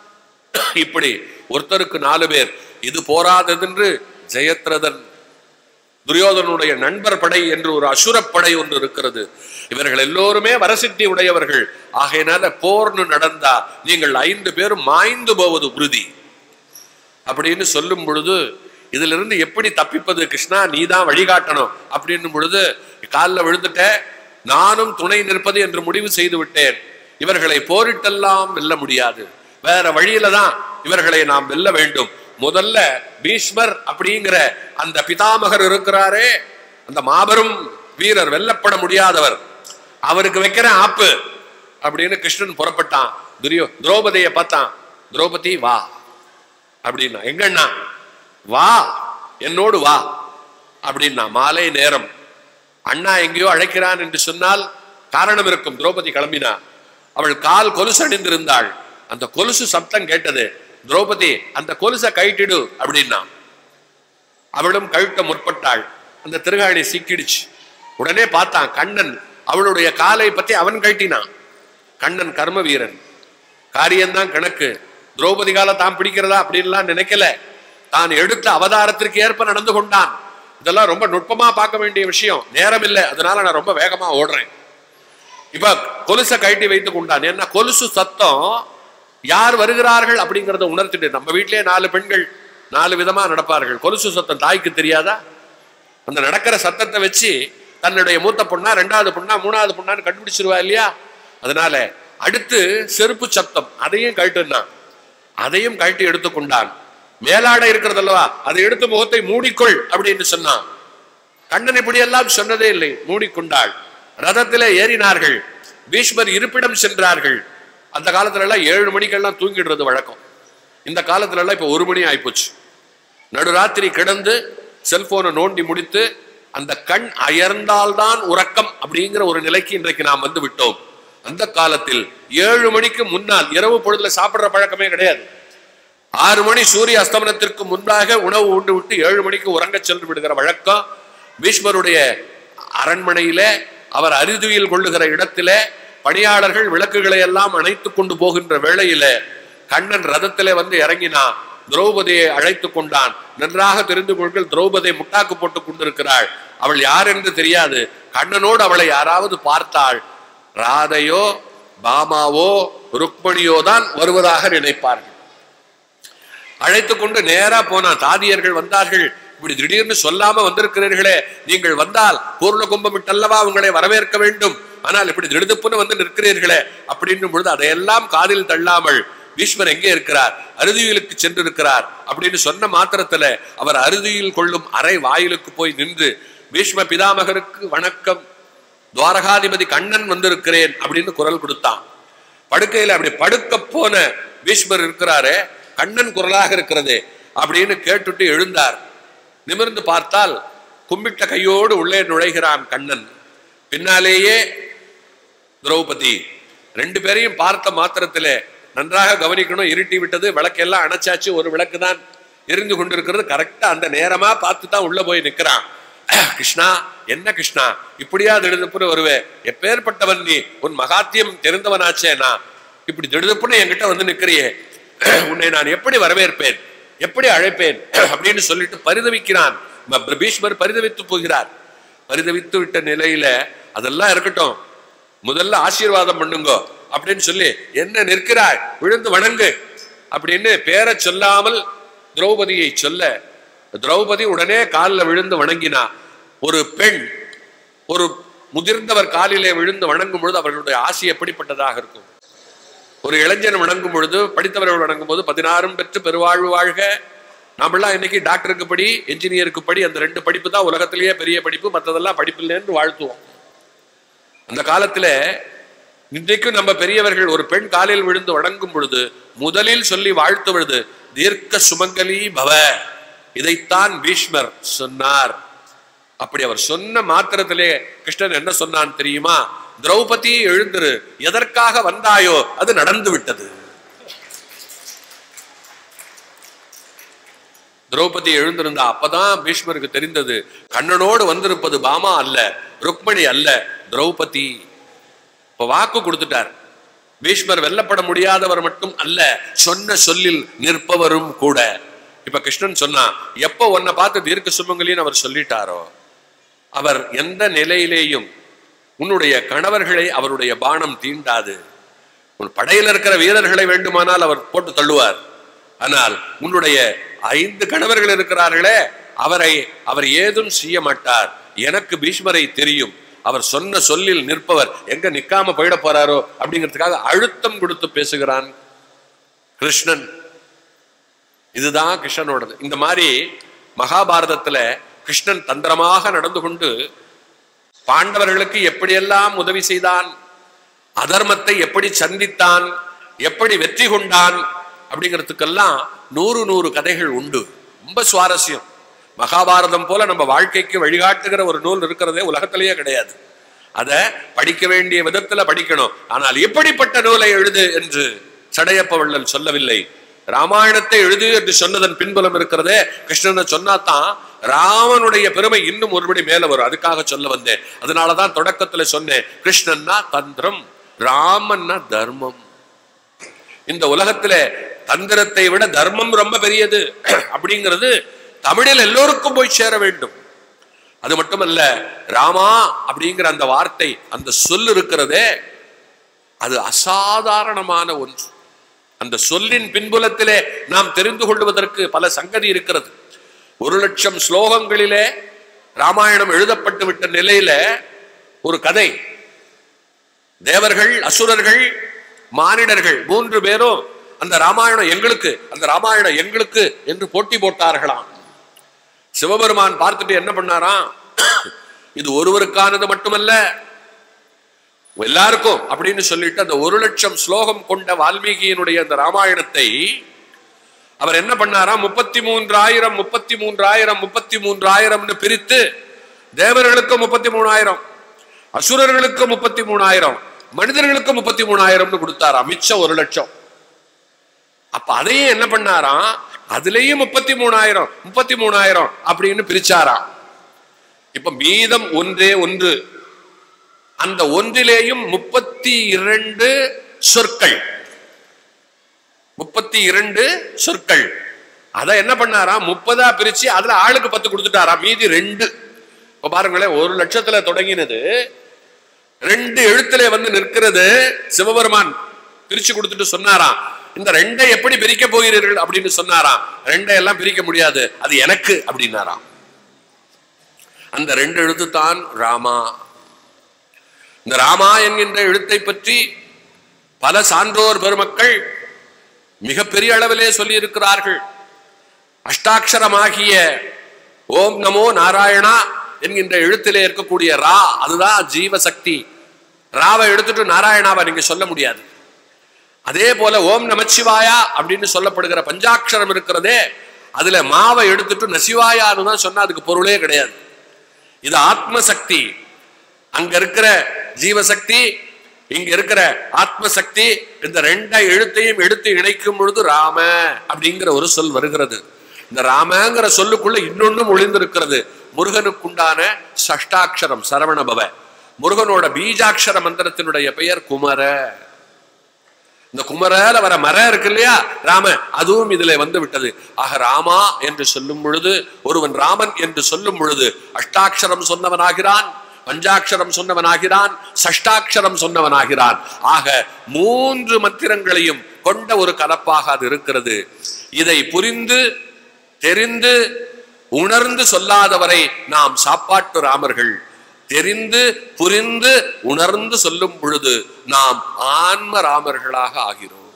இப்படி ஒருத்தருக்கு நாலு பேர் இது போராததென்று ஜெயத்ரதன் துரியோதனுடைய நண்பர் படை என்று ஒரு அசுரப் படை ஒன்று இருக்கிறது இவர்கள் எல்லோருமே வரசித்தி உடையவர்கள் ஆகையினால போர்னு நடந்தா நீங்கள் ஐந்து பேரும் மாய்ந்து போவது உறுதி அப்படின்னு சொல்லும் பொழுது இதுல இருந்து எப்படி தப்பிப்பது கிருஷ்ணா நீ தான் வழிகாட்டணும் அப்படின்னும் பொழுது காலில் விழுந்துட்ட நானும் துணை நிற்பது என்று முடிவு செய்து விட்டேன் இவர்களை போரிட்டெல்லாம் வெல்ல முடியாது வேற வழியில தான் இவர்களை நாம் வெல்ல வேண்டும் முதல்ல பீஷ்மர் அப்படிங்கிற அந்த பிதாமகர் இருக்கிறாரே அந்த மாபெரும் வீரர் வெல்லப்பட முடியாதவர் அவருக்கு வைக்கிற ஆப்பு அப்படின்னு கிருஷ்ணன் புறப்பட்டான் துரியோ திரௌபதியை பார்த்தான் திரௌபதி வா அப்படின்னா எங்கண்ணா வா என்னோடு வா அப்படின்னா மாலை நேரம் அண்ணா எங்கேயோ அழைக்கிறான் என்று சொன்னால் காரணம் இருக்கும் திரௌபதி கிளம்பினா அவள் கால் கொலுசு அணிந்திருந்தாள் அந்த கொலுசு சப்தம் கேட்டது திரௌபதி அந்த கொலுசை கழட்டிடு அப்படின்னா அவளும் கழட்ட முற்பட்டாள் அந்த திருகாணி சிக்கிடுச்சு உடனே பார்த்தான் கண்ணன் அவளுடைய காலை பத்தி அவன் கழட்டினான் கண்ணன் கர்ம வீரன் காரியம்தான் கணக்கு திரௌபதி கால தான் பிடிக்கிறதா அப்படின்லாம் நினைக்கல தான் எடுத்த அவதாரத்திற்கு ஏற்ப நடந்து கொண்டான் இதெல்லாம் ரொம்ப நுட்பமா பார்க்க வேண்டிய விஷயம் நேரம் இல்லை அதனால நான் ரொம்ப வேகமா ஓடுறேன் இப்ப கொலுசை கழட்டி வைத்து கொண்டான் ஏன்னா கொலுசு சத்தம் யார் வருகிறார்கள் அப்படிங்கறத உணர்த்திட்டு நம்ம வீட்டிலேயே நாலு பெண்கள் நாலு விதமா நடப்பார்கள் கொலுசு சத்தம் தாய்க்கு தெரியாதா அந்த நடக்கிற சத்தத்தை வச்சு தன்னுடைய மூத்த பொண்ணா ரெண்டாவது பொண்ணா மூணாவது பொண்ணான்னு கண்டுபிடிச்சிருவா இல்லையா அதனால அடுத்து செருப்பு சத்தம் அதையும் கழட்டுனான் அதையும் கழட்டி எடுத்துக்கொண்டான் மேலாடை இருக்கிறது அல்லவா அதை எடுத்து முகத்தை மூடிக்கொள் அப்படின்னு சொன்னான் கண்ணன் இப்படி எல்லாம் சொன்னதே இல்லை மூடிக்கொண்டாள் ரதத்திலே ஏறினார்கள் பீஷ்மர் இருப்பிடம் சென்றார்கள் அந்த காலத்துல எல்லாம் ஏழு மணிக்கெல்லாம் தூங்கிடுறது வழக்கம் இந்த காலத்துல எல்லாம் இப்ப ஒரு மணி ஆயிப்போச்சு நடுராத்திரி கிடந்து செல்போனை நோண்டி முடித்து அந்த கண் அயர்ந்தால்தான் உறக்கம் அப்படிங்கிற ஒரு நிலைக்கு இன்றைக்கு நாம் வந்து விட்டோம் அந்த காலத்தில் ஏழு மணிக்கு முன்னால் இரவு பொழுதுல சாப்பிடுற பழக்கமே கிடையாது ஆறு மணி சூரிய அஸ்தமனத்திற்கு முன்பாக உணவு உண்டு விட்டு ஏழு மணிக்கு உறங்கச் சென்று விடுகிற வழக்கம் பீஷ்மருடைய அரண்மனையில அவர் அரிதுயில் கொள்ளுகிற இடத்திலே பணியாளர்கள் விளக்குகளை எல்லாம் அணைத்துக் கொண்டு போகின்ற வேளையில கண்ணன் ரதத்திலே வந்து இறங்கினா திரௌபதியை அழைத்து கொண்டான் நன்றாக தெரிந்து கொள்கள் திரௌபதியை முட்டாக்கு போட்டுக் கொண்டிருக்கிறாள் அவள் யார் என்று தெரியாது கண்ணனோடு அவளை யாராவது பார்த்தாள் ராதையோ பாமாவோ ருக்மணியோ தான் வருவதாக நினைப்பார்கள் அழைத்து கொண்டு நேரா போனான் தாதியர்கள் வந்தார்கள் இப்படி திடீர்னு சொல்லாம வந்திருக்கிறீர்களே நீங்கள் வந்தால் பூர்ண கும்பமிட்டல்லவா உங்களை வரவேற்க வேண்டும் ஆனால் இப்படி திடுதுப்புன்னு வந்து நிற்கிறீர்களே அப்படின்னும் பொழுது அதையெல்லாம் காதில் தள்ளாமல் பீஷ்மர் எங்கே இருக்கிறார் அறுதியிலுக்கு சென்றிருக்கிறார் அப்படின்னு சொன்ன மாத்திரத்துல அவர் அறுதியில் கொள்ளும் அறை வாயிலுக்கு போய் நின்று பீஷ்ம பிதாமகருக்கு வணக்கம் துவாரகாதிபதி கண்ணன் வந்திருக்கிறேன் அப்படின்னு குரல் கொடுத்தான் படுக்கையில அப்படி படுக்க போன பீஷ்மர் இருக்கிறாரே கண்ணன் குரலாக இருக்கிறது அப்படின்னு கேட்டுட்டு எழுந்தார் நிமிர்ந்து பார்த்தால் கும்பிட்ட கையோடு உள்ளே நுழைகிறான் கண்ணன் பின்னாலேயே திரௌபதி ரெண்டு பேரையும் பார்த்த மாத்திரத்திலே நன்றாக கவனிக்கணும் இருட்டி விட்டது விளக்கெல்லாம் அணைச்சாச்சு ஒரு விளக்கு தான் எரிந்து கொண்டிருக்கிறது கரெக்டா அந்த நேரமா பார்த்து தான் உள்ள போய் நிக்கிறான் கிருஷ்ணா என்ன கிருஷ்ணா இப்படியா திடுதுப்புன்னு வருவே எப்பேற்பட்டவன் நீ உன் மகாத்தியம் தெரிந்தவனாச்சே நான் இப்படி திடுதுப்புன்னு என்கிட்ட வந்து நிக்கிறியே உன்னை நான் எப்படி வரவேற்பேன் எப்படி அழைப்பேன் அப்படின்னு சொல்லிட்டு பரிதவிக்கிறான் ம- பீஷ்மர் பரிதவித்து போகிறார் பரிதவித்து விட்ட நிலையில அதெல்லாம் இருக்கட்டும் முதல்ல ஆசீர்வாதம் பண்ணுங்க அப்படின்னு சொல்லி என்ன நிற்கிறாய் விழுந்து வணங்கு அப்படின்னு பேரை சொல்லாமல் திரௌபதியை சொல்ல திரௌபதி உடனே காலில் விழுந்து வணங்கினா ஒரு பெண் ஒரு முதிர்ந்தவர் காலிலே விழுந்து வணங்கும் பொழுது அவர்களுடைய ஆசை எப்படிப்பட்டதாக இருக்கும் ஒரு இளைஞன் வணங்கும் பொழுது படித்தவர்கள் வணங்கும் போது பதினாறும் பெற்று பெருவாழ்வு வாழ்க நாமெல்லாம் இன்னைக்கு டாக்டருக்கு படி என்ஜினியருக்கு படி அந்த ரெண்டு படிப்பு தான் உலகத்திலேயே பெரிய படிப்பு மற்றதெல்லாம் படிப்பில்லைன்னு வாழ்த்துவோம் அந்த காலத்துல இன்றைக்கும் நம்ம பெரியவர்கள் ஒரு பெண் காலில் விழுந்து வணங்கும் பொழுது முதலில் சொல்லி வாழ்த்துவது தீர்க்க சுமங்கலி பவ இதைத்தான் பீஷ்மர் சொன்னார் அப்படி அவர் சொன்ன மாத்திரத்திலே கிருஷ்ணன் என்ன சொன்னான் தெரியுமா திரௌபதி எழுந்திரு எதற்காக வந்தாயோ அது நடந்து விட்டது திரௌபதி எழுந்திருந்தா அப்பதான் பீஷ்மருக்கு தெரிந்தது கண்ணனோடு வந்திருப்பது பாமா அல்ல ருக்மணி அல்ல திரௌபதி இப்ப வாக்கு கொடுத்துட்டார் பீஷ்மர் வெல்லப்பட முடியாதவர் மட்டும் அல்ல சொன்ன சொல்லில் நிற்பவரும் கூட இப்ப கிருஷ்ணன் சொன்னா எப்ப உன்னை பார்த்து தீர்க்க சுமங்கலின்னு அவர் சொல்லிட்டாரோ அவர் எந்த நிலையிலேயும் உன்னுடைய கணவர்களை அவருடைய பானம் தீண்டாது உன் படையில் இருக்கிற வீரர்களை வேண்டுமானால் அவர் போட்டு தள்ளுவார் ஆனால் உன்னுடைய ஐந்து கணவர்கள் இருக்கிறார்களே அவரை அவர் ஏதும் செய்ய மாட்டார் எனக்கு பீஷ்மரை தெரியும் அவர் சொன்ன சொல்லில் நிற்பவர் எங்க நிக்காம போயிட போறாரோ அப்படிங்கிறதுக்காக அழுத்தம் கொடுத்து பேசுகிறான் கிருஷ்ணன் இதுதான் கிருஷ்ணனோடது இந்த மாதிரி மகாபாரதத்துல கிருஷ்ணன் தந்திரமாக நடந்து கொண்டு பாண்டவர்களுக்கு எப்படியெல்லாம் உதவி செய்தான் அதர்மத்தை எப்படி சந்தித்தான் எப்படி வெற்றி கொண்டான் அப்படிங்கிறதுக்கெல்லாம் நூறு நூறு கதைகள் உண்டு ரொம்ப சுவாரஸ்யம் மகாபாரதம் போல நம்ம வாழ்க்கைக்கு வழிகாட்டுகிற ஒரு நூல் இருக்கிறதே உலகத்திலேயே கிடையாது அதை படிக்க வேண்டிய விதத்துல படிக்கணும் ஆனால் எப்படிப்பட்ட நூலை எழுது என்று சடையப்ப வள்ளல் சொல்லவில்லை ராமாயணத்தை எழுது என்று சொன்னதன் பின்புலம் இருக்கிறதே கிருஷ்ணனை சொன்னாதான் ராமனுடைய பெருமை இன்னும் ஒருபடி மேல வரும் அதுக்காக சொல்ல வந்தேன் அதனாலதான் தொடக்கத்துல சொன்னேன் கிருஷ்ணன்னா தந்திரம் ராமன்னா தர்மம் இந்த உலகத்துல தந்திரத்தை விட தர்மம் ரொம்ப பெரியது அப்படிங்கிறது தமிழில் எல்லோருக்கும் போய் சேர வேண்டும் அது மட்டுமல்ல ராமா அப்படிங்கிற அந்த வார்த்தை அந்த சொல் இருக்கிறதே அது அசாதாரணமான ஒன்று அந்த சொல்லின் பின்புலத்திலே நாம் தெரிந்து கொள்வதற்கு பல சங்கதி இருக்கிறது ஒரு லட்சம் ஸ்லோகங்களிலே ராமாயணம் எழுதப்பட்டு விட்ட நிலையில ஒரு கதை தேவர்கள் அசுரர்கள் மானிடர்கள் மூன்று பேரும் அந்த ராமாயணம் எங்களுக்கு அந்த ராமாயணம் எங்களுக்கு என்று போட்டி போட்டார்களாம் சிவபெருமான் பார்த்துட்டு என்ன பண்ணாராம் இது ஒருவருக்கானது மட்டுமல்ல எல்லாருக்கும் அப்படின்னு சொல்லிட்டு அந்த ஒரு லட்சம் ஸ்லோகம் கொண்ட வால்மீகியினுடைய அந்த ராமாயணத்தை அவர் என்ன பண்ணாராம் முப்பத்தி மூன்றாயிரம் முப்பத்தி மூன்றாயிரம் முப்பத்தி மூன்றாயிரம்னு பிரித்து தேவர்களுக்கு முப்பத்தி மூணாயிரம் அசுரர்களுக்கு முப்பத்தி மூணாயிரம் மனிதர்களுக்கு முப்பத்தி மூணாயிரம்னு கொடுத்தாராம் மிச்சம் ஒரு லட்சம் அப்ப அதையும் என்ன பண்ணாராம் அதுலயும் முப்பத்தி மூணாயிரம் முப்பத்தி மூணாயிரம் அப்படின்னு பிரிச்சாராம் இப்ப மீதம் ஒன்றே ஒன்று அந்த ஒன்றிலேயும் முப்பத்தி இரண்டு சொற்கள் முப்பத்தி இரண்டு சொற்கள் அதை என்ன பண்ணாராம் முப்பதா பிரிச்சு அதுல ஆளுக்கு பத்து கொடுத்துட்டாராம் மீதி ரெண்டு இப்ப பாருங்களேன் ஒரு லட்சத்துல தொடங்கினது ரெண்டு எழுத்துல வந்து நிற்கிறது சிவபெருமான் பிரிச்சு கொடுத்துட்டு சொன்னாராம் இந்த ரெண்டை எப்படி பிரிக்க போகிறீர்கள் அப்படின்னு சொன்னாராம் ரெண்டை எல்லாம் பிரிக்க முடியாது அது எனக்கு அப்படின்னாராம் அந்த ரெண்டு எழுத்து தான் ராமா இந்த ராமா என்கின்ற எழுத்தை பற்றி பல சான்றோர் பெருமக்கள் மிகப்பெரிய அளவிலே சொல்லி இருக்கிறார்கள் அஷ்டாட்சரமாகிய ஓம் நமோ நாராயணா என்கின்ற எழுத்திலே இருக்கக்கூடிய ரா அதுதான் ஜீவசக்தி ராவை எடுத்துட்டு நாராயணாவை நீங்க சொல்ல முடியாது அதே போல ஓம் நமச்சிவாயா அப்படின்னு சொல்லப்படுகிற பஞ்சாட்சரம் இருக்கிறதே அதுல மாவை எடுத்துட்டு நசிவாயான்னு தான் சொன்னா அதுக்கு பொருளே கிடையாது இது ஆத்ம சக்தி அங்க இருக்கிற ஜீவசக்தி இங்க இருக்கிற ஆத்ம சக்தி இந்த ரெண்டை எழுத்தையும் எடுத்து இணைக்கும் பொழுது ராம அப்படிங்கிற ஒரு சொல் வருகிறது இந்த ராமங்கிற சொல்லுக்குள்ள இன்னொன்னும் ஒளிந்திருக்கிறது முருகனுக்குண்டான சஷ்டாட்சரம் சரவணபவ முருகனோட பீஜாட்சர மந்திரத்தினுடைய பெயர் குமர இந்த குமரல வர மரம் இருக்கு இல்லையா ராம அதுவும் இதுல வந்து விட்டது ஆக ராமா என்று சொல்லும் பொழுது ஒருவன் ராமன் என்று சொல்லும் பொழுது அஷ்டாட்சரம் சொன்னவனாகிறான் பஞ்சாட்சரம் சொன்னவனாகிறான் சஷ்டாட்சரம் சொன்னவனாகிறான் ஆக மூன்று மந்திரங்களையும் கொண்ட ஒரு கலப்பாக அது இருக்கிறது இதை புரிந்து தெரிந்து உணர்ந்து சொல்லாதவரை நாம் சாப்பாட்டு ராமர்கள் தெரிந்து புரிந்து உணர்ந்து சொல்லும் பொழுது நாம் ஆன்ம ராமர்களாக ஆகிறோம்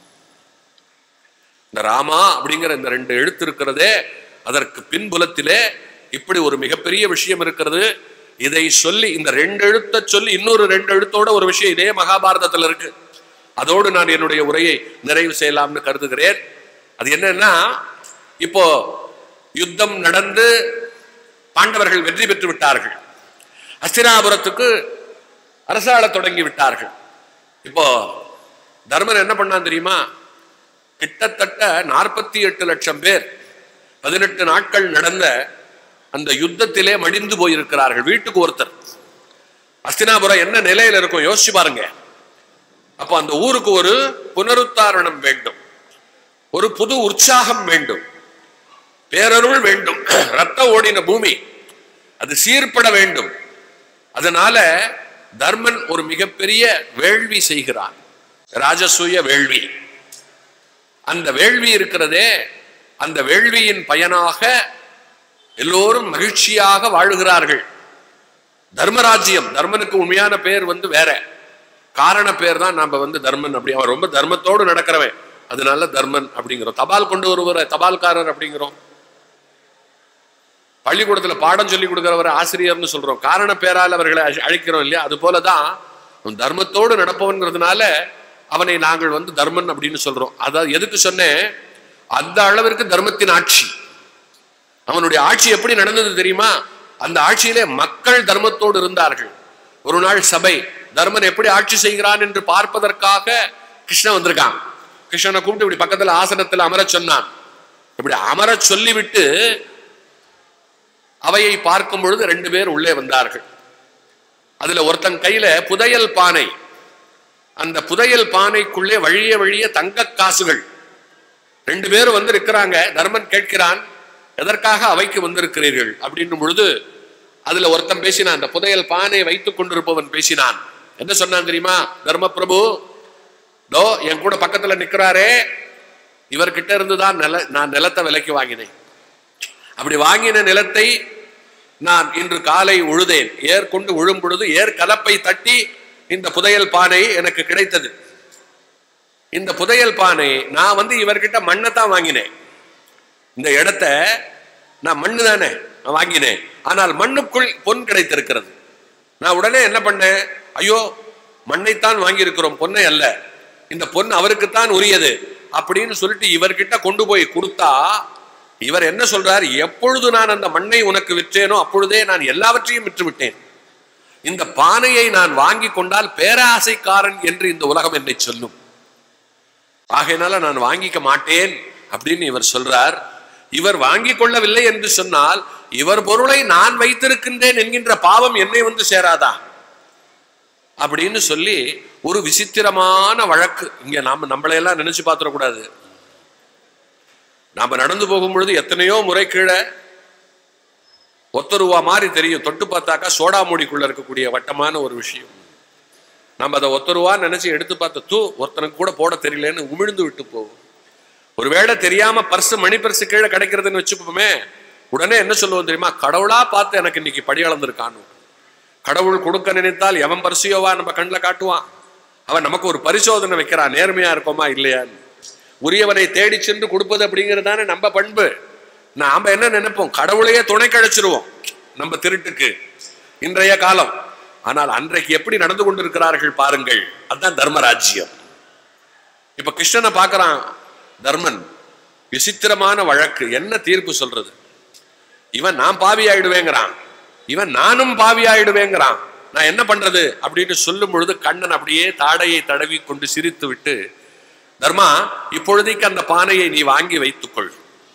இந்த ராமா அப்படிங்கிற இந்த ரெண்டு எழுத்து இருக்கிறதே அதற்கு பின்புலத்திலே இப்படி ஒரு மிகப்பெரிய விஷயம் இருக்கிறது இதை சொல்லி இந்த ரெண்டு எழுத்த சொல்லி இன்னொரு ரெண்டு எழுத்தோட ஒரு விஷயம் இதே மகாபாரதத்துல இருக்கு அதோடு நான் என்னுடைய உரையை நிறைவு செய்யலாம்னு கருதுகிறேன் அது என்னன்னா இப்போ யுத்தம் நடந்து பாண்டவர்கள் வெற்றி பெற்று விட்டார்கள் அஸ்தினாபுரத்துக்கு அரசாள தொடங்கி விட்டார்கள் இப்போ தர்மன் என்ன பண்ணான் தெரியுமா கிட்டத்தட்ட நாற்பத்தி எட்டு லட்சம் பேர் பதினெட்டு நாட்கள் நடந்த அந்த யுத்தத்திலே மடிந்து போயிருக்கிறார்கள் வீட்டுக்கு ஒருத்தர் அஸ்தினாபுரம் என்ன நிலையில இருக்கும் யோசிச்சு பாருங்க அப்போ அந்த ஊருக்கு ஒரு புனருத்தாரணம் வேண்டும் ஒரு புது உற்சாகம் வேண்டும் பேரருள் வேண்டும் ரத்த ஓடின பூமி அது சீர்பட வேண்டும் அதனால தர்மன் ஒரு மிகப்பெரிய வேள்வி செய்கிறான் ராஜசூய வேள்வி அந்த வேள்வி இருக்கிறதே அந்த வேள்வியின் பயனாக எல்லோரும் மகிழ்ச்சியாக வாழுகிறார்கள் தர்மராஜ்யம் தர்மனுக்கு உண்மையான பேர் வந்து வேற காரண பேர் தான் நாம வந்து தர்மன் அப்படி அவன் ரொம்ப தர்மத்தோடு நடக்கிறவன் அதனால தர்மன் அப்படிங்கிறோம் தபால் கொண்டு வருவர தபால்காரர் அப்படிங்கிறோம் பள்ளிக்கூடத்துல பாடம் சொல்லி கொடுக்கிறவர் ஆசிரியர்னு சொல்றோம் காரண பேரால் அவர்களை அழி- அழைக்கிறோம் இல்லையா அது போலதான் அவன் தர்மத்தோடு நடப்பவன்கிறதுனால அவனை நாங்கள் வந்து தர்மன் அப்படின்னு சொல்றோம் அதாவது எதுக்கு சொன்னேன் அந்த அளவிற்கு தர்மத்தின் ஆட்சி அவனுடைய ஆட்சி எப்படி நடந்தது தெரியுமா அந்த ஆட்சியிலே மக்கள் தர்மத்தோடு இருந்தார்கள் ஒரு நாள் சபை தர்மன் எப்படி ஆட்சி செய்கிறான் என்று பார்ப்பதற்காக கிருஷ்ணன் வந்திருக்கான் கிருஷ்ணனை கூப்பிட்டு இப்படி பக்கத்துல ஆசனத்துல அமரச் சொன்னான் இப்படி அமரச் சொல்லிவிட்டு அவையை பார்க்கும் பொழுது ரெண்டு பேர் உள்ளே வந்தார்கள் அதுல ஒருத்தன் கையில புதையல் பானை அந்த புதையல் பானைக்குள்ளே வழிய வழிய தங்க காசுகள் ரெண்டு பேரும் வந்து இருக்கிறாங்க தர்மன் கேட்கிறான் எதற்காக அவைக்கு வந்திருக்கிறீர்கள் அப்படின்னும் பொழுது அதுல ஒருத்தன் பேசினான் அந்த புதையல் பானை வைத்துக் கொண்டிருப்பவன் பேசினான் என்ன சொன்னான் தெரியுமா தர்ம பிரபு தோ என் கூட பக்கத்துல நிக்கிறாரே இவர்கிட்ட இருந்துதான் நில நான் நிலத்தை விலைக்கு வாங்கினேன் அப்படி வாங்கின நிலத்தை நான் இன்று காலை உழுதேன் ஏர் கொண்டு உழும் பொழுது ஏர் கலப்பை தட்டி இந்த புதையல் பானை எனக்கு கிடைத்தது இந்த புதையல் பானை நான் வந்து இவர்கிட்ட மண்ணை தான் வாங்கினேன் இந்த இடத்த நான் மண்ணு தானே நான் வாங்கினேன் ஆனால் மண்ணுக்குள் பொன் கிடைத்திருக்கிறது நான் உடனே என்ன பண்ணேன் ஐயோ மண்ணைத்தான் வாங்கியிருக்கிறோம் பொன்னை அல்ல இந்த பொன் அவருக்குத்தான் உரியது அப்படின்னு சொல்லிட்டு இவர்கிட்ட கொண்டு போய் கொடுத்தா இவர் என்ன சொல்றார் எப்பொழுது நான் அந்த மண்ணை உனக்கு விற்றேனோ அப்பொழுதே நான் எல்லாவற்றையும் விற்று விட்டேன் இந்த பானையை நான் வாங்கி கொண்டால் பேராசைக்காரன் என்று இந்த உலகம் என்னை சொல்லும் ஆகையினால நான் வாங்கிக்க மாட்டேன் அப்படின்னு இவர் சொல்றார் இவர் வாங்கி கொள்ளவில்லை என்று சொன்னால் இவர் பொருளை நான் வைத்திருக்கின்றேன் என்கின்ற பாவம் என்னை வந்து சேராதா அப்படின்னு சொல்லி ஒரு விசித்திரமான வழக்கு இங்க நாம நம்மளையெல்லாம் நினைச்சு பார்த்துடக்கூடாது நாம நடந்து போகும் பொழுது எத்தனையோ முறை கீழே ஒத்த ரூபா மாதிரி தெரியும் தொட்டு பார்த்தாக்கா சோடா மூடிக்குள்ள இருக்கக்கூடிய வட்டமான ஒரு விஷயம் நம்ம அதை ஒத்த ரூபா நினைச்சு எடுத்து பார்த்த தூ ஒருத்தனுக்கு கூட போட தெரியலன்னு உமிழ்ந்து விட்டு போகும் ஒருவேளை தெரியாம பர்ஸ் மணி பர்ஸ் கீழே கிடைக்கிறதுன்னு வச்சுப்போமே உடனே என்ன சொல்லுவோம் தெரியுமா கடவுளா பார்த்து எனக்கு இன்னைக்கு படி அளந்திருக்கான்னு கடவுள் கொடுக்க நினைத்தால் எவன் பரிசையோவா நம்ம கண்ணில் காட்டுவான் அவன் நமக்கு ஒரு பரிசோதனை வைக்கிறான் நேர்மையா இருக்கோமா இல்லையான்னு உரியவனை தேடி சென்று கொடுப்பது அப்படிங்கிறது தானே நம்ம பண்பு நாம என்ன நினைப்போம் கடவுளையே துணை கழிச்சிருவோம் நம்ம திருட்டுக்கு இன்றைய காலம் ஆனால் அன்றைக்கு எப்படி நடந்து கொண்டிருக்கிறார்கள் பாருங்கள் அதுதான் தர்மராஜ்யம் இப்ப கிருஷ்ணனை பார்க்கறான் தர்மன் விசித்திரமான வழக்கு என்ன தீர்ப்பு சொல்றது இவன் நான் பாவி ஆயிடுவேங்கிறான் இவன் நானும் பாவி ஆயிடுவேங்கிறான் நான் என்ன பண்றது அப்படின்னு சொல்லும் பொழுது கண்ணன் அப்படியே தாடையை தடவி கொண்டு சிரித்து விட்டு தர்மா இப்பொழுதைக்கு அந்த பானையை நீ வாங்கி வைத்துக்கொள்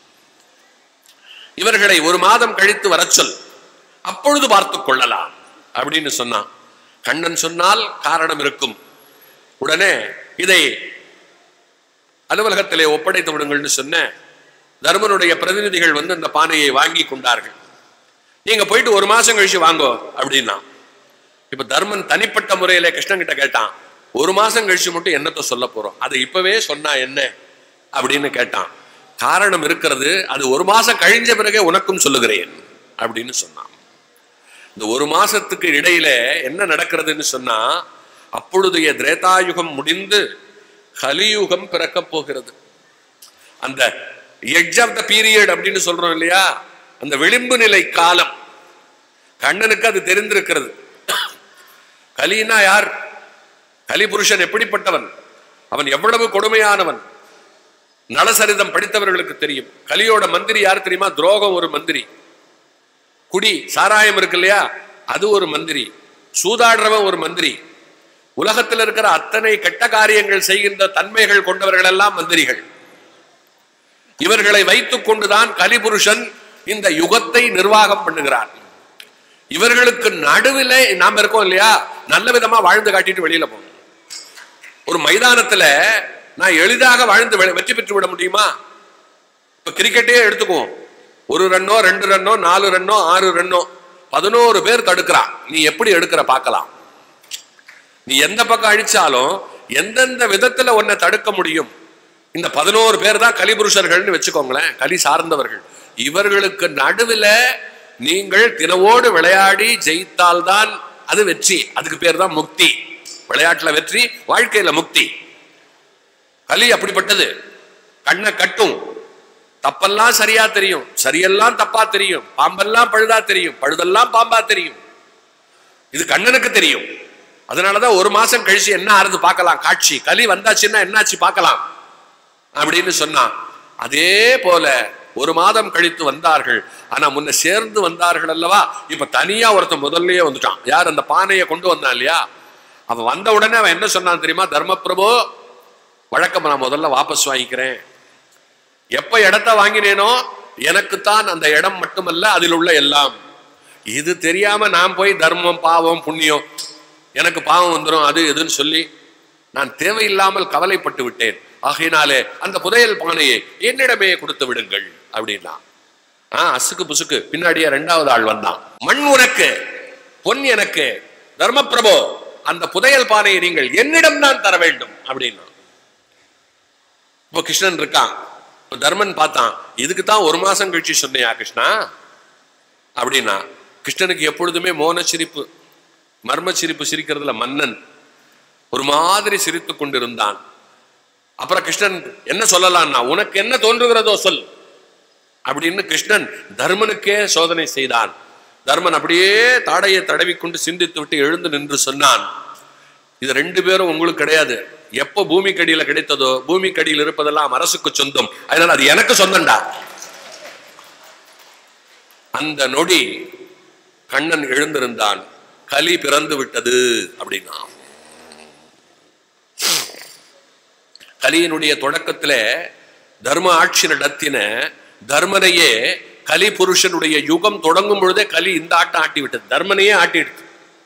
இவர்களை ஒரு மாதம் கழித்து வரச் சொல் அப்பொழுது பார்த்துக் கொள்ளலாம் அப்படின்னு சொன்னான் கண்ணன் சொன்னால் காரணம் இருக்கும் உடனே இதை அலுவலகத்திலே ஒப்படைத்து விடுங்கள்னு சொன்ன தர்மனுடைய பிரதிநிதிகள் வந்து அந்த பானையை வாங்கி கொண்டார்கள் நீங்க போயிட்டு ஒரு மாசம் கழிச்சு வாங்கோ அப்படின்னா இப்ப தர்மன் தனிப்பட்ட முறையில கிருஷ்ணன் கிட்ட கேட்டான் ஒரு மாசம் கழிச்சு மட்டும் என்னத்த சொல்ல போறோம் அதை இப்பவே சொன்னா என்ன அப்படின்னு கேட்டான் காரணம் இருக்கிறது அது ஒரு மாசம் கழிஞ்ச பிறகே உனக்கும் சொல்லுகிறேன் அப்படின்னு சொன்னான் இந்த ஒரு மாசத்துக்கு இடையில என்ன நடக்கிறதுன்னு சொன்னா அப்பொழுதைய திரேதாயுகம் முடிந்து கலியுகம் பிறக்கப் போகிறது அந்த எட்ஜ் ஆஃப் த பீரியட் அப்படின்னு சொல்றோம் இல்லையா அந்த விளிம்பு நிலை காலம் கண்ணனுக்கு அது தெரிந்திருக்கிறது கலினா யார் கலி புருஷன் எப்படிப்பட்டவன் அவன் எவ்வளவு கொடுமையானவன் நலசரிதம் படித்தவர்களுக்கு தெரியும் கலியோட மந்திரி யார் தெரியுமா துரோகம் ஒரு மந்திரி குடி சாராயம் இருக்கு இல்லையா அது ஒரு மந்திரி சூதாடுறவன் ஒரு மந்திரி உலகத்தில் இருக்கிற அத்தனை கெட்ட காரியங்கள் செய்கின்ற தன்மைகள் கொண்டவர்கள் எல்லாம் மந்திரிகள் இவர்களை வைத்துக் கொண்டுதான் கலிபுருஷன் இந்த யுகத்தை நிர்வாகம் பண்ணுகிறார் இவர்களுக்கு நடுவில் நாம இருக்கோம் இல்லையா நல்ல விதமா வாழ்ந்து காட்டிட்டு வெளியில போகணும் ஒரு மைதானத்துல நான் எளிதாக வாழ்ந்து வெ- வெற்றி பெற்று விட முடியுமா இப்ப கிரிக்கெட்டே எடுத்துக்குவோம் ஒரு ரன்னோ ரெண்டு ரன்னோ நாலு ரன்னோ ஆறு ரன்னோ பதினோரு பேர் தடுக்கிறான் நீ எப்படி எடுக்கிற பார்க்கலாம் நீ எந்த பக்கம் அழிச்சாலும் எந்தெந்த விதத்துல உன்னை தடுக்க முடியும் இந்த பதினோரு பேர் தான் கலிபுருஷர்கள்னு வச்சுக்கோங்களேன் கலி சார்ந்தவர்கள் இவர்களுக்கு நடுவில் நீங்கள் தினவோடு விளையாடி ஜெயித்தால்தான் அது வெற்றி அதுக்கு பேர் தான் முக்தி விளையாட்டுல வெற்றி வாழ்க்கையில முக்தி கலி அப்படிப்பட்டது கண்ணை கட்டும் தப்பெல்லாம் சரியா தெரியும் சரியெல்லாம் தப்பா தெரியும் பாம்பெல்லாம் பழுதா தெரியும் பழுதெல்லாம் பாம்பா தெரியும் இது கண்ணனுக்கு தெரியும் அதனாலதான் ஒரு மாசம் கழிச்சு என்ன ஆறுது பார்க்கலாம் காட்சி கலி வந்தாச்சுன்னா என்னாச்சு பார்க்கலாம் அப்படின்னு சொன்னான் அதே போல ஒரு மாதம் கழித்து வந்தார்கள் ஆனா முன்ன சேர்ந்து வந்தார்கள் அல்லவா இப்ப தனியா ஒருத்தன் முதல்லயே வந்துட்டான் யார் அந்த பானையை கொண்டு வந்தான் இல்லையா அவன் வந்த உடனே அவன் என்ன சொன்னான் தெரியுமா தர்மபிரபு வழக்கம் நான் முதல்ல வாபஸ் வாங்கிக்கிறேன் எப்ப இடத்த வாங்கினேனோ எனக்குத்தான் அந்த இடம் மட்டுமல்ல அதில் உள்ள எல்லாம் இது தெரியாம நான் போய் தர்மம் பாவம் புண்ணியம் எனக்கு பாவம் வந்துடும் அது இதுன்னு சொல்லி நான் தேவையில்லாமல் கவலைப்பட்டு விட்டேன் ஆகையினாலே அந்த புதையல் பானையை என்னிடமே கொடுத்து விடுங்கள் அப்படின்னா ஆ அசுக்கு புசுக்கு பின்னாடியே ரெண்டாவது ஆள் வந்தான் மண் உனக்கு பொன் எனக்கு தர்மபிரபு அந்த புதையல் பானையை நீங்கள் என்னிடம் தான் தர வேண்டும் அப்படின்னா இப்போ கிருஷ்ணன் இருக்கான் இப்போ தர்மன் பார்த்தான் இதுக்கு தான் ஒரு மாசம் கழிச்சு சொன்னியா கிருஷ்ணா அப்படின்னா கிருஷ்ணனுக்கு எப்பொழுதுமே மோன சிரிப்பு மர்ம சிரிப்பு சிரிக்கிறதுல மன்னன் ஒரு மாதிரி சிரித்து கொண்டிருந்தான் அப்புறம் கிருஷ்ணன் என்ன சொல்லலாம்னா உனக்கு என்ன தோன்றுகிறதோ சொல் அப்படின்னு கிருஷ்ணன் தர்மனுக்கே சோதனை செய்தான் தர்மன் அப்படியே தாடையை தடவிக்கொண்டு சிந்தித்து விட்டு எழுந்து நின்று சொன்னான் இது ரெண்டு பேரும் உங்களுக்கு கிடையாது எப்போ பூமிக்கடியில கிடைத்ததோ பூமிக்கடியில் இருப்பதெல்லாம் அரசுக்கு சொந்தம் அதனால அது எனக்கு சொந்தம்டா அந்த நொடி கண்ணன் எழுந்திருந்தான் கலி பிறந்து விட்டது அப்படின்னா கலியினுடைய தொடக்கத்துல தர்ம ஆட்சி நடத்தின தர்மனையே கலி புருஷனுடைய யுகம் தொடங்கும் பொழுதே கலி இந்த ஆட்டம் ஆட்டி விட்டது தர்மனையே ஆட்டி எடுத்து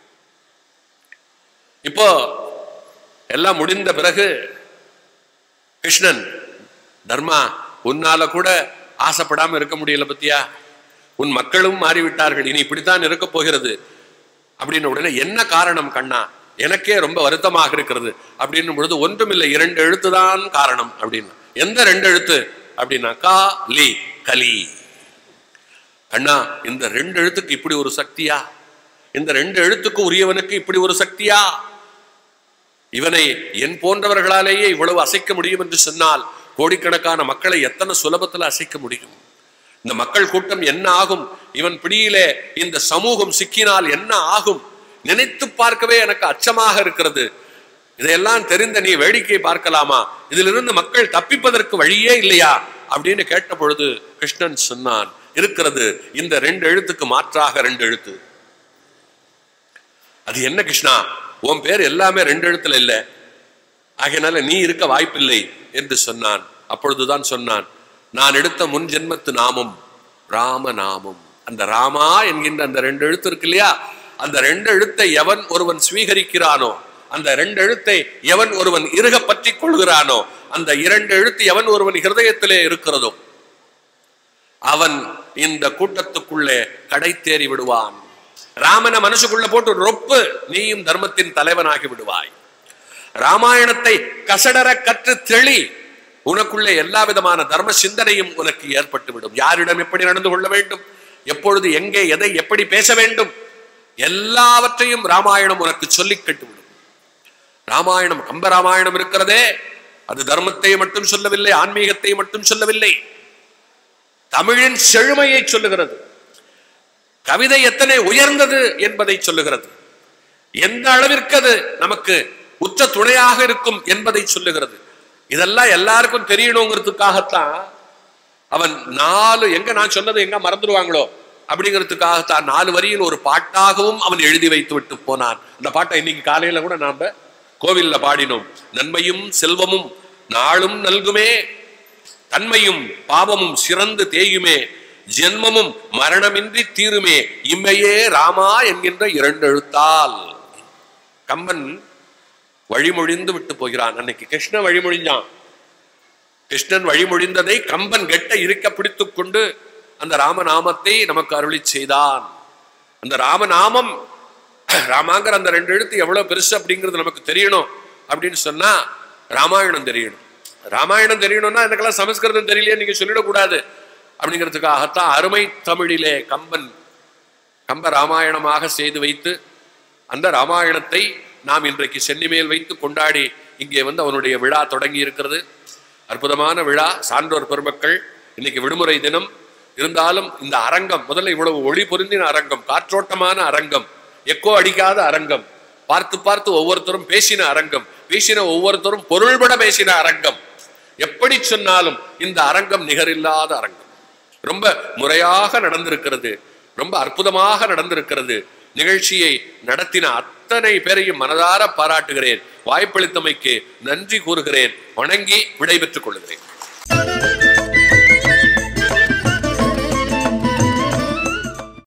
இப்போ எல்லாம் முடிந்த பிறகு கிருஷ்ணன் தர்மா உன்னால கூட ஆசைப்படாம இருக்க முடியல பத்தியா உன் மக்களும் மாறிவிட்டார்கள் இனி இப்படித்தான் இருக்க போகிறது அப்படின்னு உடனே என்ன காரணம் கண்ணா எனக்கே ரொம்ப வருத்தமாக இருக்கிறது அப்படின்னும் பொழுது ஒன்றுமில்லை இரண்டு எழுத்து தான் காரணம் அப்படின்னு எந்த ரெண்டு எழுத்து அப்படின்னா கா லி கலி அண்ணா இந்த ரெண்டு எழுத்துக்கு இப்படி ஒரு சக்தியா இந்த ரெண்டு எழுத்துக்கு உரியவனுக்கு இப்படி ஒரு சக்தியா இவனை என் போன்றவர்களாலேயே இவ்வளவு அசைக்க முடியும் என்று சொன்னால் கோடிக்கணக்கான மக்களை எத்தனை சுலபத்தில் அசைக்க முடியும் இந்த மக்கள் கூட்டம் என்ன ஆகும் இவன் பிடியிலே இந்த சமூகம் சிக்கினால் என்ன ஆகும் நினைத்து பார்க்கவே எனக்கு அச்சமாக இருக்கிறது இதையெல்லாம் தெரிந்த நீ வேடிக்கை பார்க்கலாமா இதிலிருந்து மக்கள் தப்பிப்பதற்கு வழியே இல்லையா அப்படின்னு கேட்ட பொழுது கிருஷ்ணன் சொன்னான் இருக்கிறது இந்த ரெண்டு எழுத்துக்கு மாற்றாக ரெண்டு எழுத்து அது என்ன கிருஷ்ணா உன் பேர் எல்லாமே ரெண்டு எழுத்துல இல்ல ஆகையினால நீ இருக்க வாய்ப்பில்லை என்று சொன்னான் அப்பொழுதுதான் சொன்னான் நான் எடுத்த முன் ஜென்மத்து நாமம் ராம நாமம் அந்த ராமா என்கின்ற அந்த ரெண்டு எழுத்து இருக்கு இல்லையா அந்த ரெண்டு எழுத்தை எவன் ஒருவன் ஸ்வீகரிக்கிறானோ அந்த ரெண்டு எழுத்தை எவன் ஒருவன் இருக பற்றி கொள்கிறானோ அந்த இரண்டு எழுத்து எவன் ஒருவன் ஹிருதயத்திலே இருக்கிறதோ அவன் இந்த கூட்டத்துக்குள்ளே கடை தேறி விடுவான் ராமனை மனசுக்குள்ள போட்டு ரொப்பு நீயும் தர்மத்தின் தலைவனாகி விடுவாய் ராமாயணத்தை கசடர கற்று தெளி உனக்குள்ளே எல்லா விதமான தர்ம சிந்தனையும் உனக்கு ஏற்பட்டு விடும் யாரிடம் எப்படி நடந்து கொள்ள வேண்டும் எப்பொழுது எங்கே எதை எப்படி பேச வேண்டும் எல்லாவற்றையும் ராமாயணம் உனக்கு சொல்லிக் கட்டுவிடும் ராமாயணம் கம்ப ராமாயணம் இருக்கிறதே அது தர்மத்தை மட்டும் சொல்லவில்லை ஆன்மீகத்தை மட்டும் சொல்லவில்லை தமிழின் செழுமையை சொல்லுகிறது கவிதை எத்தனை உயர்ந்தது என்பதை சொல்லுகிறது எந்த அளவிற்கு அது நமக்கு உற்ற துணையாக இருக்கும் என்பதை சொல்லுகிறது இதெல்லாம் எல்லாருக்கும் தெரியணுங்கிறதுக்காகத்தான் அவன் நாலு எங்க நான் சொன்னது எங்க மறந்துடுவாங்களோ அப்படிங்கிறதுக்காகத்தான் நாலு வரியில் ஒரு பாட்டாகவும் அவன் எழுதி வைத்து விட்டு போனான் அந்த பாட்டை இன்னைக்கு காலையில கூட நாம கோவில்ல பாடினோம் நன்மையும் செல்வமும் நாளும் நல்குமே தன்மையும் பாவமும் சிறந்து தேயுமே ஜென்மமும் மரணமின்றி தீருமே இம்மையே ராமா என்கின்ற இரண்டு எழுத்தால் கம்பன் வழிமொழிந்து விட்டு போகிறான் அன்னைக்கு கிருஷ்ணன் வழிமொழிஞ்சான் கிருஷ்ணன் வழிமொழிந்ததை கம்பன் கெட்ட இருக்க பிடித்துக் கொண்டு அந்த ராமநாமத்தை நமக்கு அருளி செய்தான் அந்த ராமநாமம் ராமாங்கிற அந்த ரெண்டு எழுத்து எவ்வளவு பெருசு அப்படிங்கிறது நமக்கு தெரியணும் அப்படின்னு சொன்னா ராமாயணம் தெரியணும் ராமாயணம் தெரியணும்னா எனக்கெல்லாம் சமஸ்கிருதம் தெரியலையே நீங்க சொல்லிடக்கூடாது அப்படிங்கிறதுக்காகத்தான் அருமை தமிழிலே கம்பன் கம்ப ராமாயணமாக செய்து வைத்து அந்த ராமாயணத்தை நாம் இன்றைக்கு சென்னி மேல் வைத்து கொண்டாடி இங்கே வந்து அவனுடைய விழா தொடங்கி இருக்கிறது அற்புதமான விழா சான்றோர் பெருமக்கள் இன்னைக்கு விடுமுறை தினம் இருந்தாலும் இந்த அரங்கம் முதல்ல இவ்வளவு ஒளி பொருந்தின அரங்கம் காற்றோட்டமான அரங்கம் எக்கோ அடிக்காத அரங்கம் பார்த்து பார்த்து ஒவ்வொருத்தரும் பேசின அரங்கம் பேசின ஒவ்வொருத்தரும் பொருள்பட பேசின அரங்கம் எப்படி சொன்னாலும் இந்த அரங்கம் நிகரில்லாத அரங்கம் ரொம்ப முறையாக நடந்திருக்கிறது ரொம்ப அற்புதமாக நடந்திருக்கிறது நிகழ்ச்சியை நடத்தின அத்தனை பேரையும் மனதார பாராட்டுகிறேன் வாய்ப்பளித்தமைக்கு நன்றி கூறுகிறேன் வணங்கி விடைபெற்றுக் கொள்கிறேன்